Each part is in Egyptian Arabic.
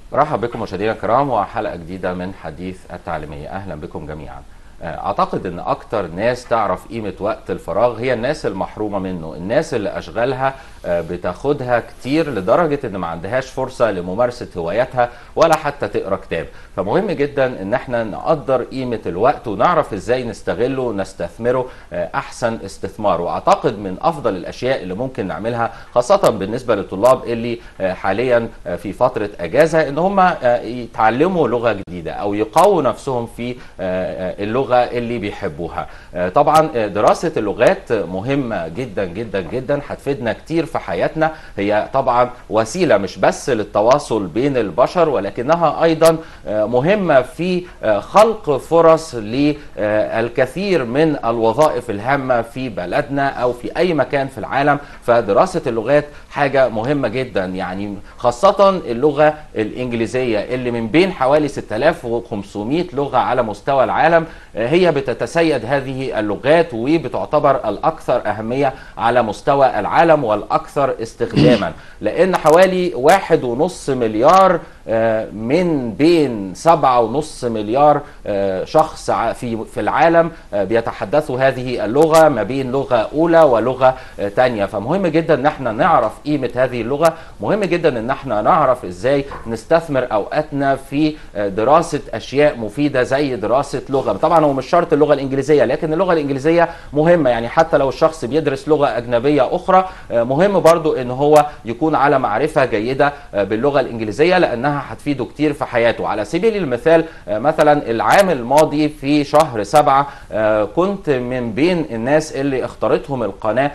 برحب بكم مشاهدينا الكرام وحلقه جديده من حديث التعليميه اهلا بكم جميعا اعتقد ان اكتر ناس تعرف قيمه وقت الفراغ هي الناس المحرومه منه الناس اللي اشغالها بتاخدها كتير لدرجه ان ما عندهاش فرصه لممارسه هواياتها ولا حتى تقرا كتاب فمهم جدا ان احنا نقدر قيمه الوقت ونعرف ازاي نستغله ونستثمره احسن استثمار واعتقد من افضل الاشياء اللي ممكن نعملها خاصه بالنسبه للطلاب اللي حاليا في فتره اجازه ان هم يتعلموا لغه جديده او يقووا نفسهم في اللغه اللي بيحبوها طبعا دراسه اللغات مهمه جدا جدا جدا هتفيدنا كتير في حياتنا هي طبعا وسيله مش بس للتواصل بين البشر ولكنها ايضا مهمه في خلق فرص للكثير من الوظائف الهامه في بلدنا او في اي مكان في العالم فدراسه اللغات حاجه مهمه جدا يعني خاصه اللغه الانجليزيه اللي من بين حوالي 6500 لغه على مستوى العالم هي بتتسيد هذه اللغات وبتعتبر الاكثر اهميه على مستوى العالم والاكثر استخداما لان حوالي واحد ونص مليار من بين سبعة ونص مليار شخص في في العالم بيتحدثوا هذه اللغة ما بين لغة أولى ولغة تانية فمهم جدا ان احنا نعرف قيمة هذه اللغة مهم جدا ان احنا نعرف ازاي نستثمر اوقاتنا في دراسة اشياء مفيدة زي دراسة لغة طبعا هو مش شرط اللغة الانجليزية لكن اللغة الانجليزية مهمة يعني حتى لو الشخص بيدرس لغة اجنبية اخرى مهم برضو ان هو يكون على معرفة جيدة باللغة الانجليزية لانها هتفيده كتير في حياته على سبيل المثال مثلا العام الماضي في شهر سبعة كنت من بين الناس اللي اختارتهم القناة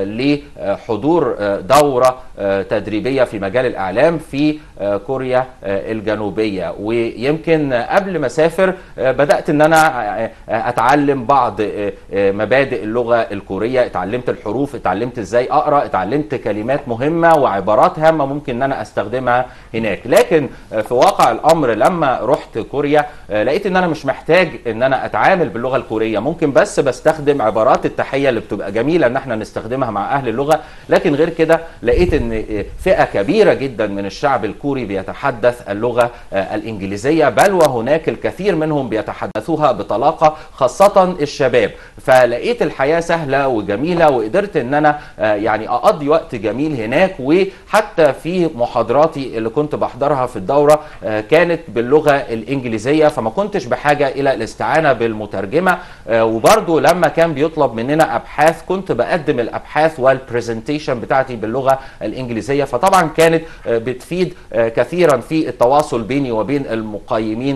لحضور دورة تدريبية في مجال الإعلام في كوريا الجنوبية ويمكن قبل ما أسافر بدأت أن أنا أتعلم بعض مبادئ اللغة الكورية اتعلمت الحروف اتعلمت ازاي أقرأ اتعلمت كلمات مهمة وعبارات هامة ممكن أن أنا أستخدمها هناك لكن في واقع الامر لما رحت كوريا لقيت ان انا مش محتاج ان انا اتعامل باللغه الكوريه ممكن بس بستخدم عبارات التحيه اللي بتبقى جميله ان احنا نستخدمها مع اهل اللغه لكن غير كده لقيت ان فئه كبيره جدا من الشعب الكوري بيتحدث اللغه الانجليزيه بل وهناك الكثير منهم بيتحدثوها بطلاقه خاصه الشباب فلقيت الحياه سهله وجميله وقدرت ان انا يعني اقضي وقت جميل هناك وحتى في محاضراتي اللي كنت بحضرها في الدورة كانت باللغة الإنجليزية فما كنتش بحاجة إلى الاستعانة بالمترجمة وبرضو لما كان بيطلب مننا أبحاث كنت بقدم الأبحاث والبرزنتيشن بتاعتي باللغة الإنجليزية فطبعا كانت بتفيد كثيرا في التواصل بيني وبين المقيمين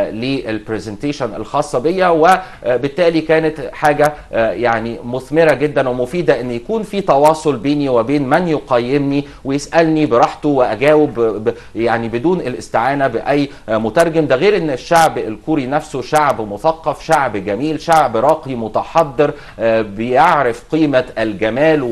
للبرزنتيشن الخاصة بيا وبالتالي كانت حاجة يعني مثمرة جدا ومفيدة أن يكون في تواصل بيني وبين من يقيمني ويسألني براحته وأجاوب يعني بدون الاستعانة بأي مترجم ده غير ان الشعب الكوري نفسه شعب مثقف شعب جميل شعب راقي متحضر بيعرف قيمة الجمال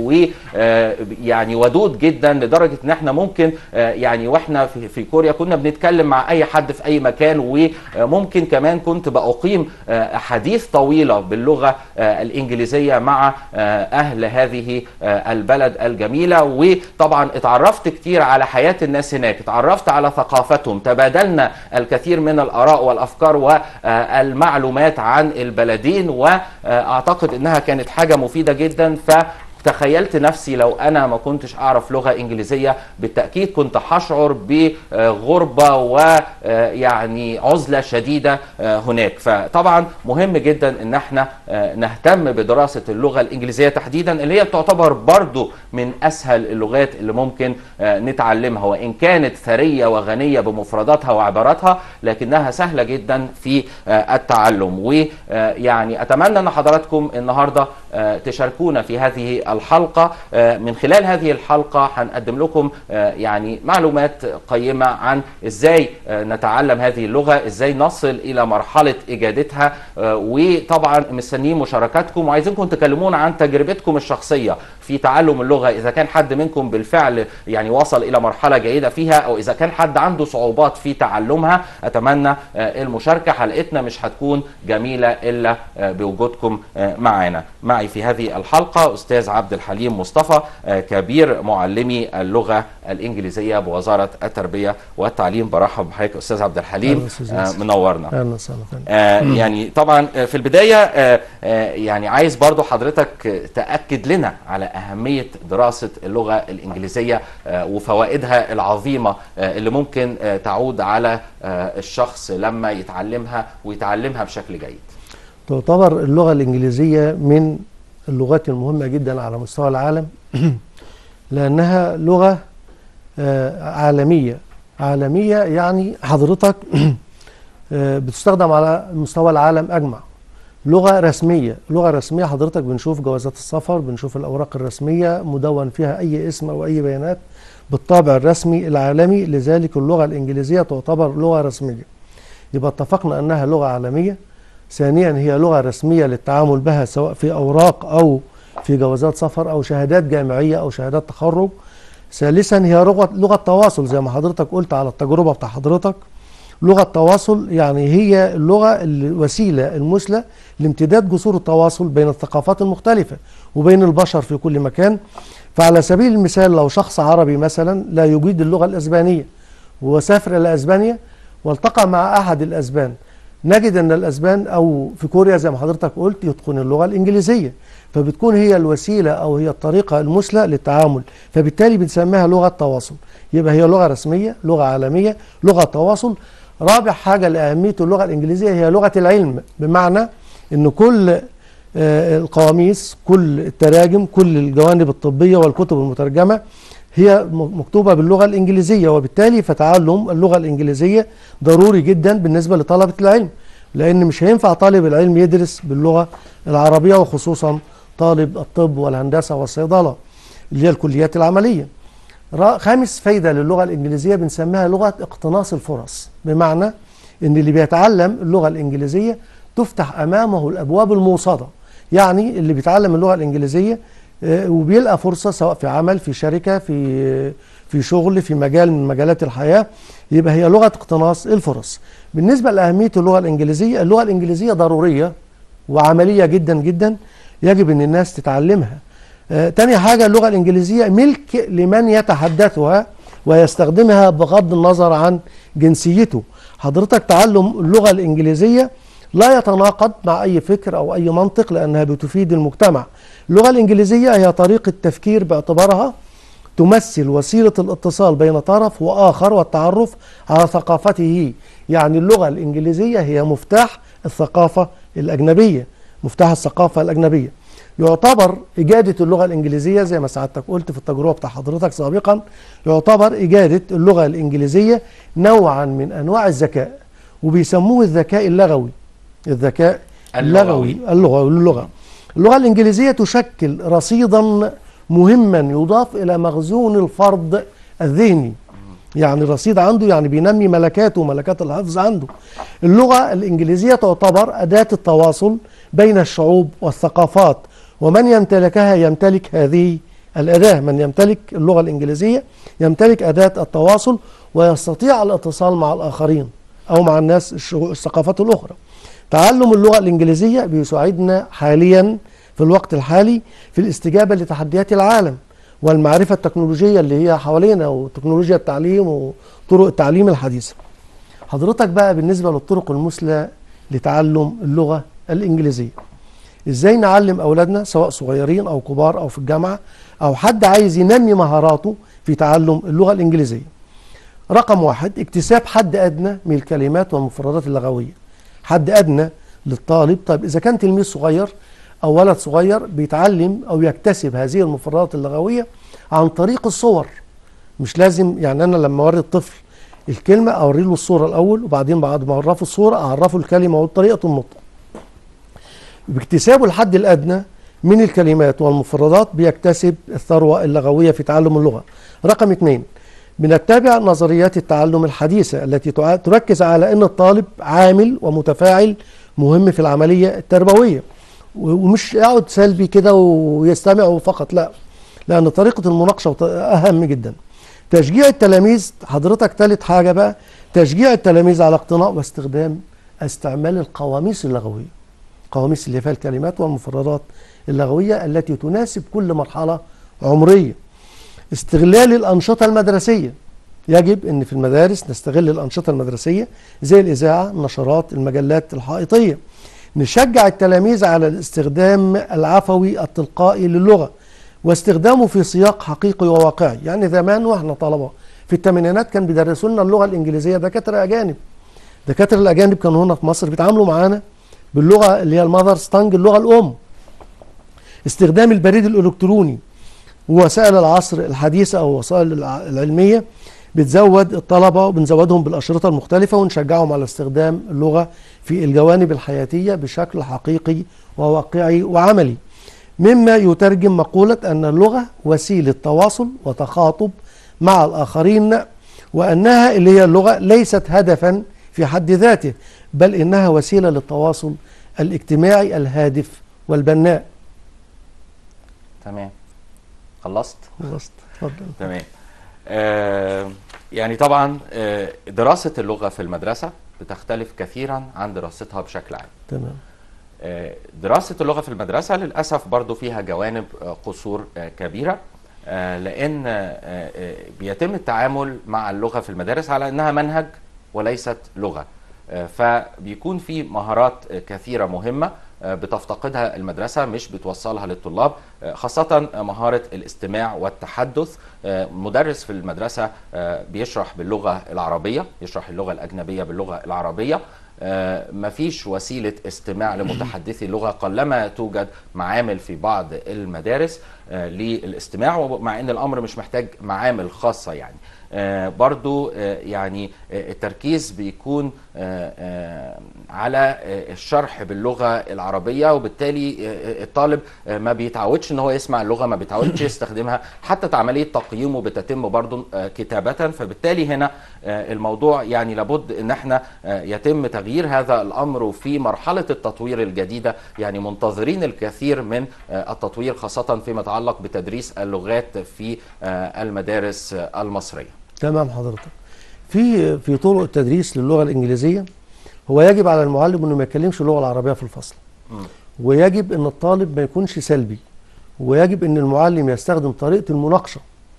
ويعني ودود جدا لدرجة ان احنا ممكن يعني واحنا في كوريا كنا بنتكلم مع اي حد في اي مكان وممكن كمان كنت بأقيم حديث طويلة باللغة الانجليزية مع اهل هذه البلد الجميلة وطبعا اتعرفت كتير على حياة الناس هناك اتعرفت على ثقافتهم تبادلنا الكثير من الآراء والأفكار والمعلومات عن البلدين وأعتقد أنها كانت حاجة مفيدة جدا ف تخيلت نفسي لو انا ما كنتش اعرف لغه انجليزيه بالتاكيد كنت هشعر بغربه ويعني عزله شديده هناك فطبعا مهم جدا ان احنا نهتم بدراسه اللغه الانجليزيه تحديدا اللي هي تعتبر برضو من اسهل اللغات اللي ممكن نتعلمها وان كانت ثريه وغنيه بمفرداتها وعباراتها لكنها سهله جدا في التعلم ويعني اتمنى ان حضراتكم النهارده تشاركونا في هذه الحلقة من خلال هذه الحلقة هنقدم لكم يعني معلومات قيمة عن ازاي نتعلم هذه اللغة ازاي نصل الى مرحلة اجادتها وطبعا مستنيين مشاركاتكم وعايزينكم تكلمونا عن تجربتكم الشخصية في في تعلم اللغه اذا كان حد منكم بالفعل يعني وصل الى مرحله جيده فيها او اذا كان حد عنده صعوبات في تعلمها اتمنى آه، المشاركه حلقتنا مش هتكون جميله الا آه، بوجودكم آه، معنا معي في هذه الحلقه استاذ عبد الحليم مصطفى آه، كبير معلمي اللغه الانجليزيه بوزاره التربيه والتعليم برحب بحضرتك استاذ عبد الحليم أهلا أستاذ آه، ياسر. منورنا اهلا وسهلا فندم. آه يعني طبعا آه، في البدايه آه آه يعني عايز برضو حضرتك آه، تاكد لنا على اهميه دراسه اللغه الانجليزيه آه وفوائدها العظيمه آه اللي ممكن آه تعود على آه الشخص لما يتعلمها ويتعلمها بشكل جيد. تعتبر اللغة الإنجليزية من اللغات المهمة جدا على مستوى العالم لأنها لغة آه، عالمية عالمية يعني حضرتك آه، بتستخدم على مستوى العالم أجمع لغة رسمية لغة رسمية حضرتك بنشوف جوازات السفر بنشوف الأوراق الرسمية مدون فيها أي اسم أو أي بيانات بالطابع الرسمي العالمي لذلك اللغة الإنجليزية تعتبر لغة رسمية يبقى اتفقنا أنها لغة عالمية ثانيا هي لغة رسمية للتعامل بها سواء في أوراق أو في جوازات سفر أو شهادات جامعية أو شهادات تخرج ثالثا هي لغة لغة تواصل زي ما حضرتك قلت على التجربة بتاع حضرتك لغة تواصل يعني هي اللغة الوسيلة المثلى لامتداد جسور التواصل بين الثقافات المختلفة وبين البشر في كل مكان فعلى سبيل المثال لو شخص عربي مثلا لا يجيد اللغة الأسبانية وسافر إلى أسبانيا والتقى مع أحد الأسبان نجد أن الأسبان أو في كوريا زي ما حضرتك قلت يتقن اللغة الإنجليزية فبتكون هي الوسيلة أو هي الطريقة المثلى للتعامل فبالتالي بنسميها لغة تواصل يبقى هي لغة رسمية لغة عالمية لغة تواصل رابع حاجة لأهمية اللغة الإنجليزية هي لغة العلم بمعنى أن كل آه، القواميس كل التراجم كل الجوانب الطبية والكتب المترجمة هي م- مكتوبة باللغة الإنجليزية وبالتالي فتعلم اللغة الإنجليزية ضروري جدا بالنسبة لطلبة العلم لأن مش هينفع طالب العلم يدرس باللغة العربية وخصوصا طالب الطب والهندسة والصيدلة اللي هي الكليات العملية را- خامس فايدة للغة الإنجليزية بنسميها لغة اقتناص الفرص بمعنى إن اللي بيتعلم اللغة الإنجليزية تفتح أمامه الأبواب الموصدة يعني اللي بيتعلم اللغة الإنجليزية آه، وبيلقى فرصة سواء في عمل في شركة في في شغل في مجال من مجالات الحياة يبقى هي لغة اقتناص الفرص بالنسبة لأهمية اللغة الإنجليزية اللغة الإنجليزية ضرورية وعملية جدا جدا يجب أن الناس تتعلمها آه، تاني حاجة اللغة الإنجليزية ملك لمن يتحدثها ويستخدمها بغض النظر عن جنسيته حضرتك تعلم اللغة الإنجليزية لا يتناقض مع أي فكر أو أي منطق لأنها بتفيد المجتمع اللغة الإنجليزية هي طريقة تفكير باعتبارها تمثل وسيلة الاتصال بين طرف وآخر والتعرف على ثقافته يعني اللغة الإنجليزية هي مفتاح الثقافة الأجنبية مفتاح الثقافة الأجنبية يعتبر إجادة اللغة الإنجليزية زي ما سعادتك قلت في التجربة بتاع حضرتك سابقا يعتبر إجادة اللغة الإنجليزية نوعا من أنواع الذكاء وبيسموه الذكاء اللغوي الذكاء اللغوي. اللغوي اللغة اللغة اللغة الإنجليزية تشكل رصيدا مهما يضاف إلى مخزون الفرد الذهني يعني رصيد عنده يعني بينمي ملكاته وملكات الحفظ عنده اللغة الإنجليزية تعتبر أداة التواصل بين الشعوب والثقافات ومن يمتلكها يمتلك هذه الأداة من يمتلك اللغة الإنجليزية يمتلك أداة التواصل ويستطيع الاتصال مع الآخرين أو مع الناس الشعو- الثقافات الأخرى تعلم اللغة الإنجليزية بيساعدنا حاليا في الوقت الحالي في الاستجابة لتحديات العالم والمعرفة التكنولوجية اللي هي حوالينا وتكنولوجيا التعليم وطرق التعليم الحديثة حضرتك بقى بالنسبة للطرق المثلى لتعلم اللغة الإنجليزية إزاي نعلم أولادنا سواء صغيرين أو كبار أو في الجامعة أو حد عايز ينمي مهاراته في تعلم اللغة الإنجليزية رقم واحد اكتساب حد أدنى من الكلمات والمفردات اللغوية حد أدنى للطالب طيب إذا كان تلميذ صغير أو ولد صغير بيتعلم أو يكتسب هذه المفردات اللغوية عن طريق الصور مش لازم يعني أنا لما أوري الطفل الكلمة أوري له الصورة الأول وبعدين بعد ما أعرفه الصورة أعرفه الكلمة وطريقة النطق باكتسابه الحد الأدنى من الكلمات والمفردات بيكتسب الثروة اللغوية في تعلم اللغة رقم اثنين بنتبع نظريات التعلم الحديثة التي تع- تركز على أن الطالب عامل ومتفاعل مهم في العملية التربوية و- ومش يقعد سلبي كده ويستمع فقط لا لان طريقه المناقشه وط- اهم جدا تشجيع التلاميذ حضرتك ثالث حاجه بقى تشجيع التلاميذ على اقتناء واستخدام استعمال القواميس اللغويه قواميس اللي فيها الكلمات والمفردات اللغويه التي تناسب كل مرحله عمريه استغلال الانشطه المدرسيه يجب ان في المدارس نستغل الانشطه المدرسيه زي الاذاعه النشرات المجلات الحائطيه نشجع التلاميذ على الاستخدام العفوي التلقائي للغه واستخدامه في سياق حقيقي وواقعي يعني زمان واحنا طلبه في الثمانينات كان بيدرسوا لنا اللغه الانجليزيه دكاتره اجانب دكاتره الاجانب كانوا هنا في مصر بيتعاملوا معانا باللغه اللي هي المذر ستانج اللغه الام استخدام البريد الالكتروني ووسائل العصر الحديثه او الوسائل الع- العلميه بتزود الطلبه وبنزودهم بالاشرطه المختلفه ونشجعهم على استخدام اللغه في الجوانب الحياتيه بشكل حقيقي وواقعي وعملي مما يترجم مقوله ان اللغه وسيله تواصل وتخاطب مع الاخرين وانها اللي هي اللغه ليست هدفا في حد ذاته بل انها وسيله للتواصل الاجتماعي الهادف والبناء تمام خلصت خلصت اتفضل تمام آه يعني طبعا آه دراسة اللغة في المدرسة بتختلف كثيرا عن دراستها بشكل عام تمام آه، دراسة اللغة في المدرسة للأسف برضو فيها جوانب آه، قصور آه، كبيرة آه، لأن آه، آه، بيتم التعامل مع اللغة في المدارس على أنها منهج وليست لغة آه، فبيكون في مهارات آه، كثيرة مهمة آه، بتفتقدها المدرسة مش بتوصلها للطلاب آه، خاصة آه، مهارة الاستماع والتحدث آه، مدرس في المدرسة آه، بيشرح باللغة العربية يشرح اللغة الأجنبية باللغة العربية آه، مفيش وسيلة استماع لمتحدثي اللغة قلما توجد معامل في بعض المدارس آه، للاستماع ومع ان الامر مش محتاج معامل خاصة يعني آه، برضو آه، يعني آه، التركيز بيكون آه، آه، على آه، الشرح باللغة العربية وبالتالي آه، الطالب آه، ما بيتعودش ان هو يسمع اللغة ما بيتعودش يستخدمها حتى عملية تقييمه بتتم برضو آه، كتابة فبالتالي هنا آه، الموضوع يعني لابد ان احنا آه، يتم تغيير هذا الامر وفي مرحلة التطوير الجديدة يعني منتظرين الكثير من آه، التطوير خاصة فيما يتعلق بتدريس اللغات في آه، المدارس آه، المصرية تمام حضرتك في في طرق التدريس للغه الانجليزيه هو يجب على المعلم انه ما يتكلمش اللغه العربيه في الفصل مم. ويجب ان الطالب ما يكونش سلبي ويجب ان المعلم يستخدم طريقه المناقشه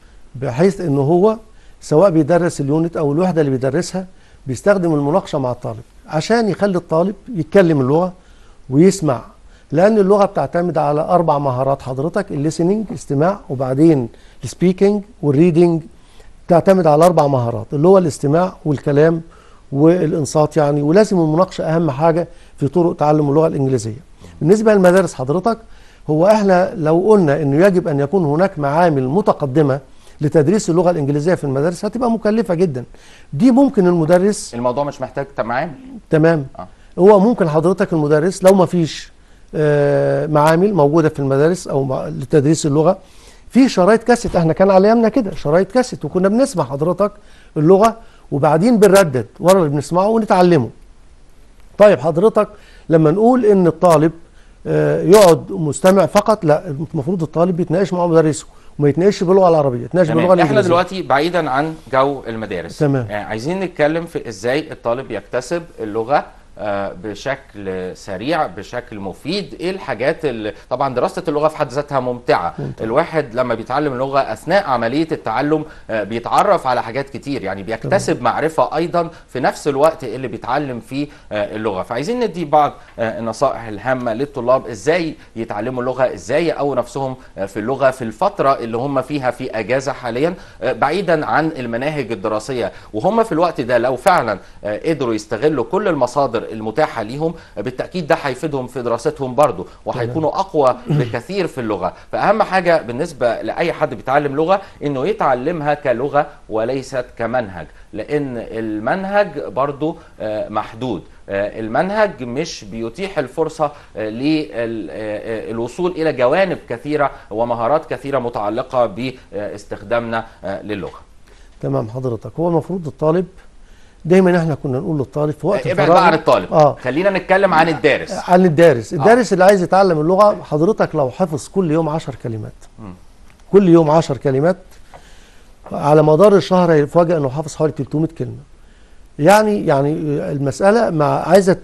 بحيث ان هو سواء بيدرس اليونت او الوحده اللي بيدرسها بيستخدم المناقشه مع الطالب عشان يخلي الطالب يتكلم اللغه ويسمع لان اللغه بتعتمد على اربع مهارات حضرتك الليسننج استماع وبعدين السبيكنج والريدنج تعتمد على اربع مهارات اللي هو الاستماع والكلام والانصات يعني ولازم المناقشه اهم حاجه في طرق تعلم اللغه الانجليزيه بالنسبه للمدارس حضرتك هو احنا لو قلنا انه يجب ان يكون هناك معامل متقدمه لتدريس اللغه الانجليزيه في المدارس هتبقى مكلفه جدا دي ممكن المدرس الموضوع مش محتاج معامل تمام آه. هو ممكن حضرتك المدرس لو ما فيش آه، معامل موجوده في المدارس او مع- لتدريس اللغه في شرايط كاسيت احنا كان على ايامنا كده شرايط كاسيت وكنا بنسمع حضرتك اللغه وبعدين بنردد ورا اللي بنسمعه ونتعلمه طيب حضرتك لما نقول ان الطالب آه، يقعد مستمع فقط لا المفروض الطالب يتناقش مع مدرسه وما يتناقش باللغه العربيه يتناقش باللغه تمام احنا الانجليزيه دلوقتي بعيدا عن جو المدارس تمام. آه، عايزين نتكلم في ازاي الطالب يكتسب اللغه آه، بشكل سريع بشكل مفيد ايه الحاجات اللي طبعا دراسه اللغه في حد ذاتها ممتعه ممتع. الواحد لما بيتعلم اللغه اثناء عمليه التعلم آه، بيتعرف على حاجات كتير يعني بيكتسب معرفه ايضا في نفس الوقت اللي بيتعلم فيه آه، اللغه فعايزين ندي بعض آه، النصائح الهامه للطلاب ازاي يتعلموا اللغه ازاي يقووا نفسهم آه، في اللغه في الفتره اللي هم فيها في اجازه حاليا آه، بعيدا عن المناهج الدراسيه وهم في الوقت ده لو فعلا آه، قدروا يستغلوا كل المصادر المتاحه ليهم آه، بالتاكيد ده هيفيدهم في دراستهم برضه وهيكونوا اقوى بكثير في اللغه فاهم حاجه بالنسبه لاي حد بيتعلم لغه انه يتعلمها كلغه وليست كمنهج لان المنهج برضه آه، محدود آه، المنهج مش بيتيح الفرصة للوصول إلى جوانب كثيرة ومهارات كثيرة متعلقة باستخدامنا آه، للغة تمام حضرتك هو المفروض الطالب دايما احنا كنا نقول للطالب في وقت ابعد فراغه- بقى عن الطالب اه خلينا نتكلم عن الدارس عن الدارس الدارس اللي عايز يتعلم اللغه حضرتك لو حفظ كل يوم عشر كلمات مم. كل يوم 10 كلمات على مدار الشهر هيفاجئ انه حافظ حوالي 300 كلمه يعني يعني المساله مع عايزه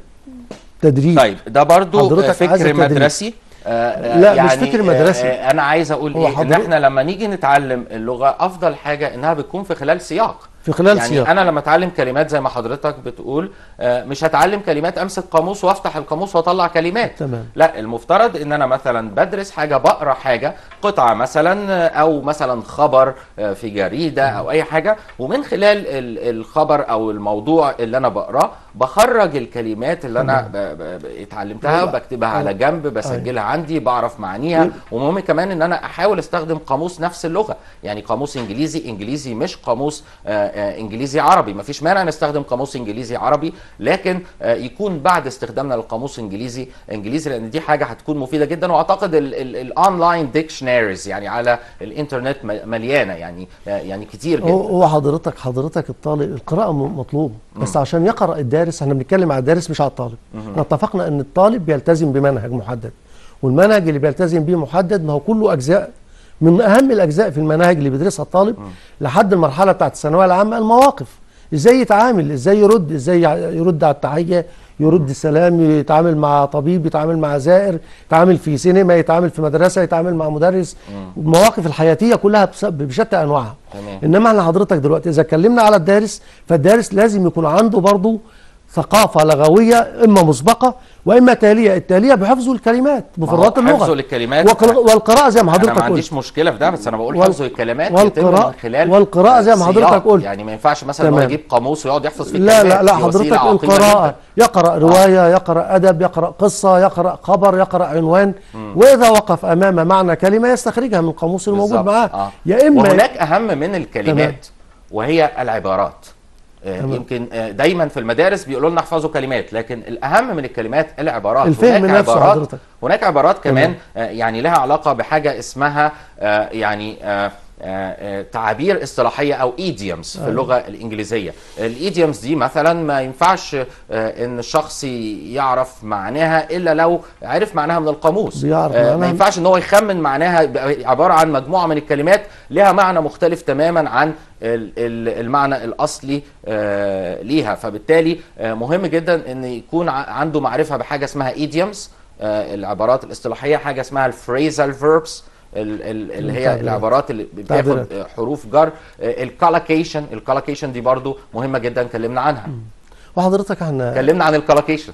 تدريب طيب ده برضو حضرتك عايز فكر التدريب. مدرسي آه، لا، مش فكر مدرسي. آه، آه، انا عايز اقول هو ايه ان حضرتك- احنا لما نيجي نتعلم اللغه افضل حاجه انها بتكون في خلال سياق في خلال يعني سياق. انا لما اتعلم كلمات زي ما حضرتك بتقول آه، مش هتعلم كلمات امسك قاموس وافتح القاموس واطلع كلمات تمام. لا المفترض ان انا مثلا بدرس حاجه بقرا حاجه قطعه مثلا آه، او مثلا خبر آه، في جريده او اي حاجه ومن خلال ال- الخبر او الموضوع اللي انا بقراه بخرج الكلمات اللي انا ب- ب- ب- اتعلمتها أيوة. بكتبها على أيوة. جنب بسجلها عندي بعرف معانيها ومهم كمان ان انا احاول استخدم قاموس نفس اللغه يعني قاموس انجليزي انجليزي مش قاموس آه، آه، انجليزي عربي مفيش مانع نستخدم قاموس انجليزي عربي لكن آه، يكون بعد استخدامنا للقاموس انجليزي انجليزي لان دي حاجه هتكون مفيده جدا واعتقد الاونلاين ديكشناريز يعني على الانترنت م- مليانه يعني آه، يعني كتير هو جدا هو حضرتك حضرتك الطالب القراءة م- مطلوبة بس عشان يقرأ الدارس احنا بنتكلم على الدارس مش على الطالب احنا اتفقنا ان الطالب بيلتزم بمنهج محدد والمنهج اللي بيلتزم بيه محدد ما هو كله اجزاء من اهم الاجزاء في المناهج اللي بيدرسها الطالب لحد المرحلة بتاعت الثانوية العامة المواقف ازاي يتعامل ازاي يرد ازاي يع- يرد على التحية يرد السلام يتعامل مع طبيب يتعامل مع زائر يتعامل في سينما يتعامل في مدرسة يتعامل مع مدرس المواقف الحياتية كلها بس- بشتى انواعها تمام. انما احنا حضرتك دلوقتي اذا اتكلمنا على الدارس فالدارس لازم يكون عنده برضه ثقافة لغوية إما مسبقة وإما تالية التالية بحفظ الكلمات بفرات ما هو اللغة حفظه للكلمات وقر- والقراءة زي ما انا حضرتك ما قلت عنديش مشكله في ده بس انا بقول وال- حفظ الكلمات يتم والقراءة- من خلال والقراءة زي ما سياق. حضرتك قلت. يعني ما ينفعش مثلا إن هو تمام. يجيب قاموس ويقعد يحفظ في لا الكلمات لا لا دي وسيلة حضرتك عقيمة القراءة جداً. يقرأ رواية يقرأ أدب يقرأ قصة يقرأ خبر يقرأ عنوان وإذا وقف أمام معنى كلمة يستخرجها من القاموس الموجود بالظبط. معاه آه. يا إما وهناك اهم من الكلمات تمام. وهي العبارات آه، تمام. يمكن آه، دايما في المدارس بيقولوا لنا احفظوا كلمات لكن الاهم من الكلمات العبارات الفهم هناك نفسه عبارات حضرتك. هناك عبارات كمان آه، يعني لها علاقه بحاجه اسمها آه، يعني آه، آه، آه، تعابير اصطلاحيه او ايديومز في اللغه الانجليزيه الايديومز دي مثلا ما ينفعش آه، ان الشخص يعرف معناها الا لو عرف معناها من القاموس بيعرف آه، ما معناها. ينفعش ان هو يخمن معناها يبقى عباره عن مجموعه من الكلمات لها معنى مختلف تماما عن ال- ال- المعنى الاصلي آه، ليها فبالتالي آه، مهم جدا ان يكون ع- عنده معرفه بحاجه اسمها ايديومز العبارات الاصطلاحيه حاجه اسمها الفريزال فيربس اللي هي تعبيرات. العبارات اللي بتاخد تعبيرات. آه، حروف جر الكالكيشن الكالكيشن دي برضو مهمه جدا اتكلمنا عنها وحضرتك احنا اتكلمنا عن الكالكيشن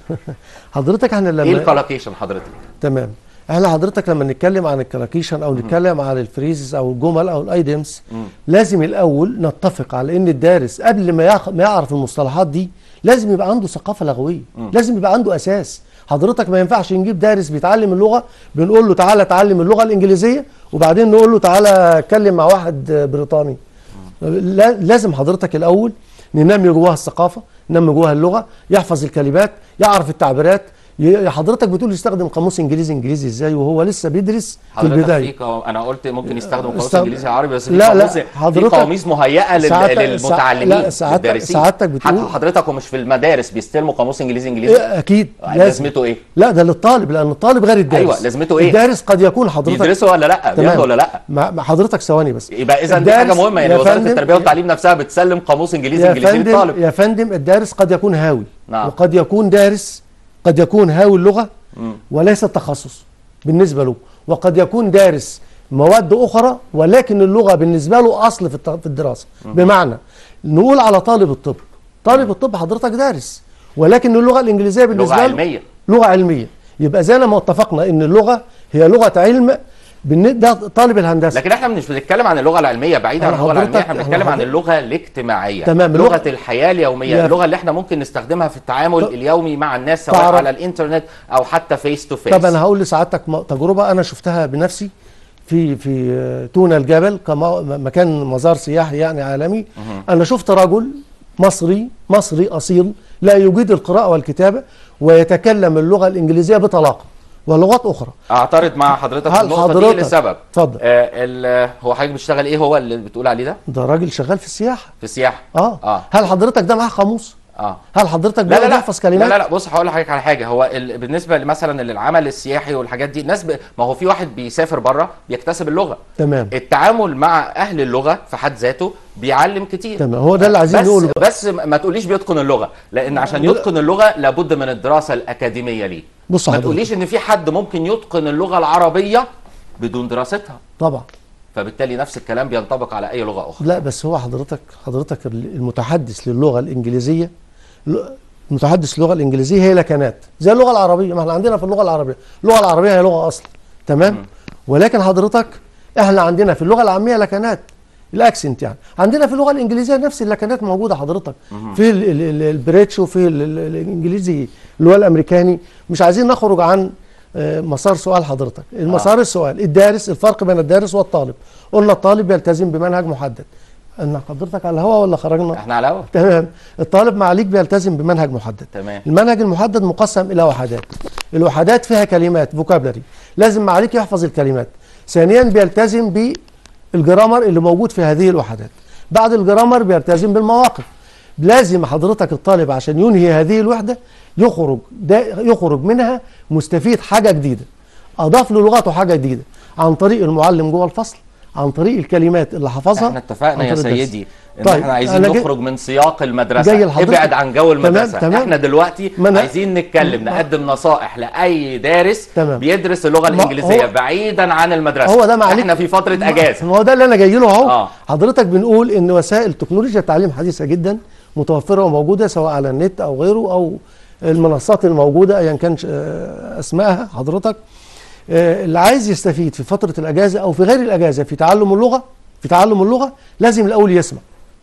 حضرتك احنا ايه لما الكالكيشن حضرتك تمام احنا حضرتك لما نتكلم عن الكلاكيشن او نتكلم عن الفريزز او الجمل او الايدمز لازم الاول نتفق على ان الدارس قبل ما يعرف, ما يعرف المصطلحات دي لازم يبقى عنده ثقافه لغويه لازم يبقى عنده اساس حضرتك ما ينفعش نجيب دارس بيتعلم اللغه بنقول له تعالى اتعلم اللغه الانجليزيه وبعدين نقول له تعالى اتكلم مع واحد بريطاني لا- لازم حضرتك الاول ننمي جواها الثقافه ننمي جواها اللغه يحفظ الكلمات يعرف التعبيرات ي- حضرتك بتقول يستخدم قاموس انجليزي انجليزي ازاي وهو لسه بيدرس في حضرتك البدايه في قو... انا قلت ممكن يستخدم قاموس استخدم- انجليزي عربي بس في لا، لا، قاموس في حضرتك- قواميس مهيئه لل... ساعتك- للمتعلمين لا، ساعتك- للدارسين. ساعتك بتقول- حتى حضرتك ومش في المدارس بيستلموا قاموس انجليزي انجليزي إيه اكيد لازمته ايه؟ لا ده للطالب لان الطالب غير الدارس أيوة، لازمته إيه؟ الدارس قد يكون حضرتك بيدرسوا ولا لا؟ بياخدوا ولا لا؟ مع مع حضرتك ثواني بس يبقى اذا دي الدارس- حاجه مهمه يعني يا وزاره فندم- التربيه والتعليم نفسها بتسلم قاموس انجليزي يا انجليزي فندم للطالب يا فندم الدارس قد يكون هاوي نعم. وقد يكون دارس قد يكون هاوي اللغه وليس التخصص بالنسبه له وقد يكون دارس مواد اخرى ولكن اللغه بالنسبه له اصل في الت- في الدراسه بمعنى نقول على طالب الطب طالب الطب حضرتك دارس ولكن اللغه الانجليزيه بالنسبه له علمية. لغه علميه يبقى زي ما اتفقنا ان اللغه هي لغه علم بالن- ده طالب الهندسه لكن احنا مش بنتكلم عن اللغه العلميه بعيد عن أنا اللغه العلميه حضرتك- احنا أنا بنتكلم عن حضرتك- اللغه الاجتماعيه تمام، لغه اللغة- الحياه اليوميه يا- اللغه اللي احنا ممكن نستخدمها في التعامل طب- اليومي مع الناس سواء تعرف- على الانترنت او حتى فيس تو فيس طب انا هقول لسعادتك م- تجربه انا شفتها بنفسي في في آه، تونة الجبل كما مكان مزار سياحي يعني عالمي انا شفت رجل مصري مصري اصيل لا يجيد القراءه والكتابه ويتكلم اللغه الانجليزيه بطلاقه ولغات اخرى اعترض مع حضرتك في هل النقطه دي حضرتك- لسبب اتفضل. آه ال- هو حضرتك بتشتغل ايه هو اللي بتقول عليه ده ده راجل شغال في السياحه في السياحه اه, اه هل حضرتك ده معاه قاموس اه هل حضرتك لا لا بيقعد لا يحفظ كلمات لا لا لا بص هقول لحضرتك على حاجه هو ال... بالنسبه مثلا للعمل السياحي والحاجات دي الناس ب... ما هو في واحد بيسافر بره بيكتسب اللغه تمام التعامل مع اهل اللغه في حد ذاته بيعلم كتير تمام هو ده اللي عايزين بس نقوله بقى. بس ما تقوليش بيتقن اللغه لان عشان لا. يتقن اللغه لابد من الدراسه الاكاديميه ليه بص ما حضرتك. تقوليش ان في حد ممكن يتقن اللغه العربيه بدون دراستها طبعا فبالتالي نفس الكلام بينطبق على اي لغه اخرى لا بس هو حضرتك حضرتك المتحدث للغه الانجليزيه المتحدث للغه الانجليزيه هي لكنات زي اللغه العربيه ما احنا عندنا في اللغه العربيه اللغه العربيه هي لغه اصل تمام ولكن حضرتك احنا عندنا في اللغه العاميه لكنات الاكسنت يعني عندنا في اللغه الانجليزيه نفس اللكنات موجوده حضرتك في ال- ال- ال- البريتش وفي ال- ال- الانجليزي اللي هو الامريكاني مش عايزين نخرج عن آه، مسار سؤال حضرتك المسار السؤال الدارس الفرق بين الدارس والطالب قلنا الطالب يلتزم بمنهج محدد ان حضرتك على الهواء ولا خرجنا احنا على اول تمام الطالب معاليك بيلتزم بمنهج محدد تمام المنهج المحدد مقسم الى وحدات الوحدات فيها كلمات فوكابلري لازم معاليك يحفظ الكلمات ثانيا بيلتزم بالجرامر اللي موجود في هذه الوحدات بعد الجرامر بيلتزم بالمواقف لازم حضرتك الطالب عشان ينهي هذه الوحدة يخرج دا يخرج منها مستفيد حاجة جديدة أضاف للغته حاجة جديدة عن طريق المعلم جوه الفصل عن طريق الكلمات اللي حفظها احنا اتفقنا عن يا طريق الدرس. سيدي ان طيب، احنا عايزين أنا جاي- نخرج من سياق المدرسه جاي لحضرتك. ابعد عن جو المدرسه تمام. احنا دلوقتي ما أنا- عايزين نتكلم نقدم نصائح لاي دارس تمام. بيدرس اللغه ما الانجليزيه هو- بعيدا عن المدرسه هو ده معلش احنا في فتره اجازه ما هو ده اللي انا جاي له اهو آه. حضرتك بنقول ان وسائل تكنولوجيا التعليم حديثه جدا متوفره وموجوده سواء على النت او غيره او المنصات الموجوده ايا كان ش- آه، اسمائها حضرتك آه، اللي عايز يستفيد في فتره الاجازه او في غير الاجازه في تعلم اللغه في تعلم اللغه لازم الاول يسمع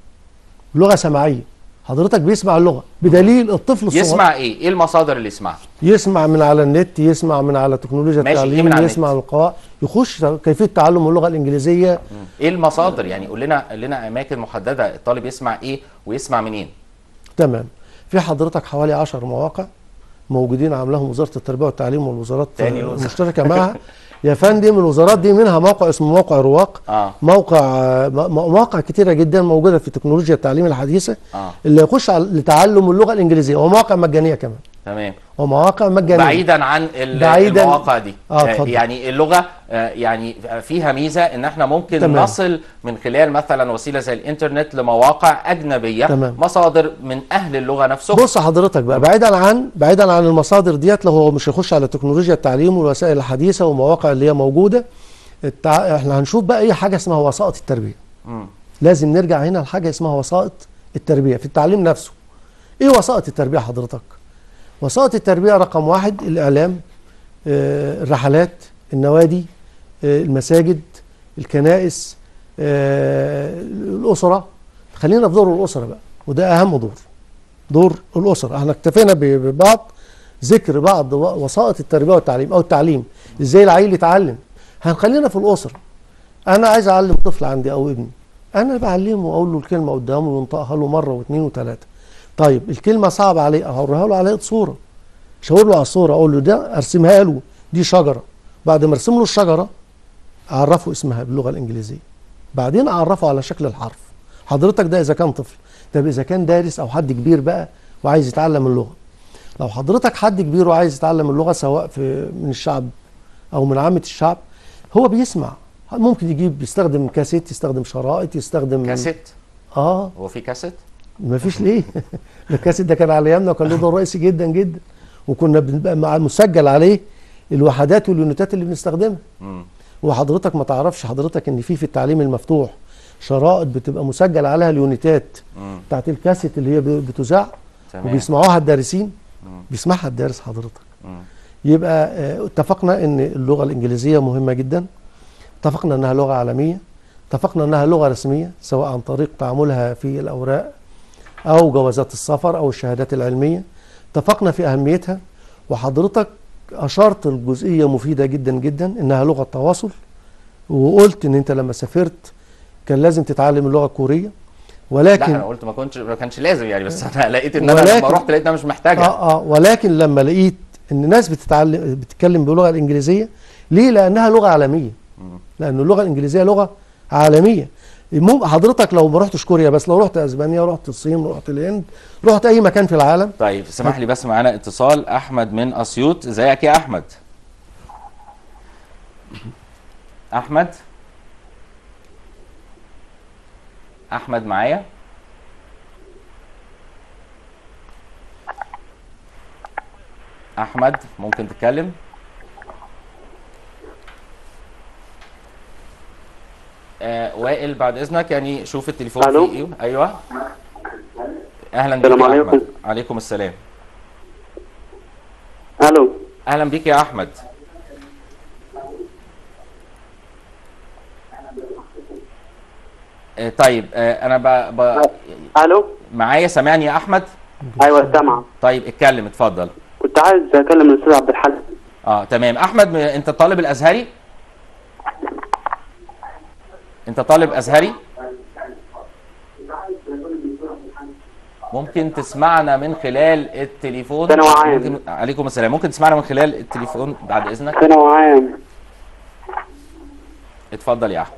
لغه سماعيه حضرتك بيسمع اللغه بدليل الطفل الصغير يسمع ايه ايه المصادر اللي يسمعها يسمع من على النت يسمع من على تكنولوجيا ماشي، إيه التعليم من على يسمع النت؟ من القواعد يخش كيفيه تعلم اللغه الانجليزيه ايه المصادر يعني قول لنا قول لنا اماكن محدده الطالب يسمع ايه ويسمع منين تمام في حضرتك حوالي 10 مواقع موجودين عاملاهم وزاره التربيه والتعليم والوزارات تاني الوزارة. المشتركه معها يا فندم الوزارات دي منها موقع اسمه موقع رواق اه موقع م- م- مواقع كتيره جدا موجوده في تكنولوجيا التعليم الحديثه اه اللي يخش على لتعلم اللغه الانجليزيه ومواقع مجانيه كمان تمام ومواقع مجانيه بعيدا عن ال- بعيداً- المواقع دي آه، اتفضل. يعني اللغه آه، يعني فيها ميزه ان احنا ممكن تمام. نصل من خلال مثلا وسيله زي الانترنت لمواقع اجنبيه تمام. مصادر من اهل اللغه نفسهم بص حضرتك بقى بعيدا عن بعيدا عن المصادر ديت لو هو مش هيخش على تكنولوجيا التعليم والوسائل الحديثه والمواقع اللي هي موجوده التع... احنا هنشوف بقى ايه حاجه اسمها وسائط التربيه مم. لازم نرجع هنا لحاجه اسمها وسائط التربيه في التعليم نفسه ايه وسائط التربيه حضرتك وسائط التربيه رقم واحد الاعلام آه، الرحلات النوادي آه، المساجد الكنائس آه، الاسره خلينا في دور الاسره بقى وده اهم دور دور الاسره احنا اكتفينا ب- ببعض ذكر بعض و- وسائط التربيه والتعليم او التعليم ازاي العيل يتعلم هنخلينا في الاسره انا عايز اعلم طفل عندي او ابني انا بعلمه واقول له الكلمه قدامه وينطقها له مره واثنين وثلاثه طيب الكلمه صعبه عليه اوريها له على هيئه صوره شاور له على الصوره اقول له ده ارسمها له دي شجره بعد ما ارسم له الشجره اعرفه اسمها باللغه الانجليزيه بعدين اعرفه على شكل الحرف حضرتك ده اذا كان طفل طب اذا كان دارس او حد كبير بقى وعايز يتعلم اللغه لو حضرتك حد كبير وعايز يتعلم اللغه سواء في من الشعب او من عامه الشعب هو بيسمع ممكن يجيب يستخدم كاسيت يستخدم شرائط يستخدم كاسيت اه هو في كاسيت ما فيش ليه ده الكاسيت ده كان على ايامنا وكان له دور رئيسي جدا جدا وكنا بنبقى مع مسجل عليه الوحدات واليونتات اللي بنستخدمها مم. وحضرتك ما تعرفش حضرتك ان في في التعليم المفتوح شرائط بتبقى مسجل عليها اليونتات مم. بتاعت الكاسيت اللي هي ب- بتذاع تمام وبيسمعوها الدارسين مم. بيسمعها الدارس حضرتك مم. يبقى آه، اتفقنا ان اللغه الانجليزيه مهمه جدا اتفقنا انها لغه عالميه اتفقنا انها لغه رسميه سواء عن طريق تعاملها في الاوراق او جوازات السفر او الشهادات العلميه اتفقنا في اهميتها وحضرتك اشرت الجزئيه مفيده جدا جدا انها لغه تواصل وقلت ان انت لما سافرت كان لازم تتعلم اللغه الكوريه لا ولكن انا قلت ما كنتش ما كانش لازم يعني بس انا لقيت ان انا لما ولكن- رحت لقيت إن انا مش محتاجها اه اه ولكن لما لقيت ان الناس بتتعلم بتتكلم باللغه الانجليزيه ليه؟ لانها لغه عالميه مم. لان اللغه الانجليزيه لغه عالميه مم- حضرتك لو ما رحتش كوريا بس لو رحت اسبانيا رحت الصين رحت الهند رحت اي مكان في العالم طيب سمح لي بس معانا اتصال احمد من اسيوط ازيك يا احمد احمد احمد معايا احمد ممكن تتكلم آه وائل بعد اذنك يعني شوف التليفون ألو؟ فيه ايه ايوه اهلا بك السلام يا عليكم. احمد عليكم السلام الو اهلا بيك يا احمد آه، طيب آه، انا ب... ب... الو معايا سامعني يا احمد ايوه سامع طيب اتكلم اتفضل كنت عايز اكلم الاستاذ عبد الحليم اه تمام احمد م- انت طالب الازهري انت طالب ازهري ممكن تسمعنا من خلال التليفون ثانوي عام. ممكن عليكم السلام ممكن تسمعنا من خلال التليفون بعد اذنك ثانوي عام اتفضل يا احمد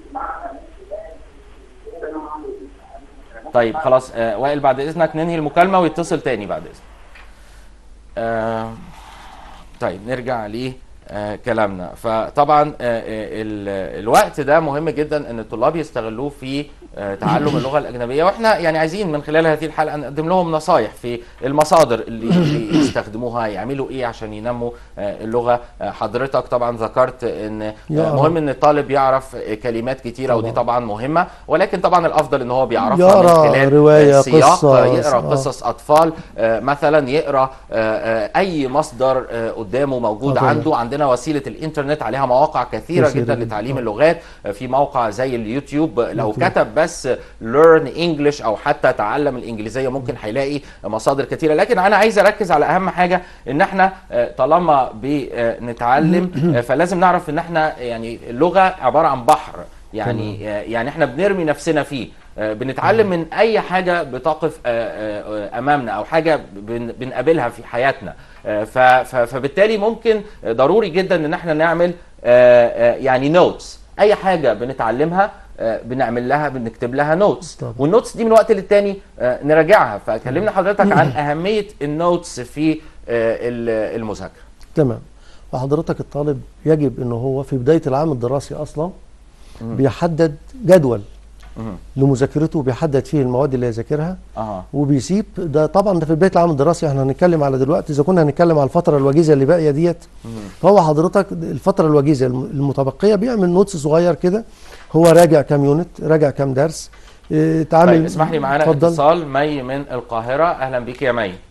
طيب خلاص آه وائل بعد اذنك ننهي المكالمه ويتصل تاني بعد اذنك آه طيب نرجع ل آه كلامنا فطبعا آه آه، ال- الوقت ده مهم جدا ان الطلاب يستغلوه في آه تعلم اللغه الاجنبيه واحنا يعني عايزين من خلال هذه الحلقه نقدم لهم نصايح في المصادر اللي, اللي يستخدموها يعملوا ايه عشان ينموا آه اللغه آه حضرتك طبعا ذكرت ان آه يعرف. مهم ان الطالب يعرف آه، كلمات كتيره ودي طبعاً. طبعا مهمه ولكن طبعا الافضل ان هو بيعرفها من يقرأ خلال رواية، آه، سياق قصة، آه، يقرا آه. قصص اطفال آه، مثلا يقرا آه، آه، اي مصدر آه، قدامه موجود طبعاً. عنده عندنا وسيله الانترنت عليها مواقع كثيره كثيرة جدا جداً. لتعليم آه. اللغات آه، في موقع زي اليوتيوب آه، لو يوتيوب. كتب بس learn english او حتى تعلم الانجليزيه ممكن هيلاقي مصادر كثيره لكن انا عايز اركز على اهم حاجه ان احنا آه، طالما بنتعلم آه، فلازم نعرف ان احنا يعني اللغه عباره عن بحر يعني آه، يعني احنا بنرمي نفسنا فيه آه، بنتعلم من اي حاجه بتقف آه، آه، آه، امامنا او حاجه بن- بنقابلها في حياتنا آه، ف- ف- فبالتالي ممكن آه، ضروري جدا ان احنا نعمل آه، آه، يعني نوتس اي حاجه بنتعلمها آه، بنعمل لها بنكتب لها نوتس طبعا. والنوتس دي من وقت للتاني آه، نراجعها فكلمنا حضرتك عن اهميه النوتس في آه، ال- المذاكره تمام وحضرتك الطالب يجب ان هو في بدايه العام الدراسي اصلا بيحدد جدول مهم. لمذاكرته بيحدد فيه المواد اللي هيذاكرها اها وبيسيب ده طبعا ده في بدايه العام الدراسي احنا هنتكلم على دلوقتي اذا كنا هنتكلم على الفتره الوجيزه اللي باقيه ديت فهو حضرتك الفتره الوجيزه الم- المتبقيه بيعمل نوتس صغير كده هو راجع كام يونت راجع كام درس اه، تعامل طيب اسمح لي معانا اتفضل. اتصال مي من القاهره اهلا بيك يا مي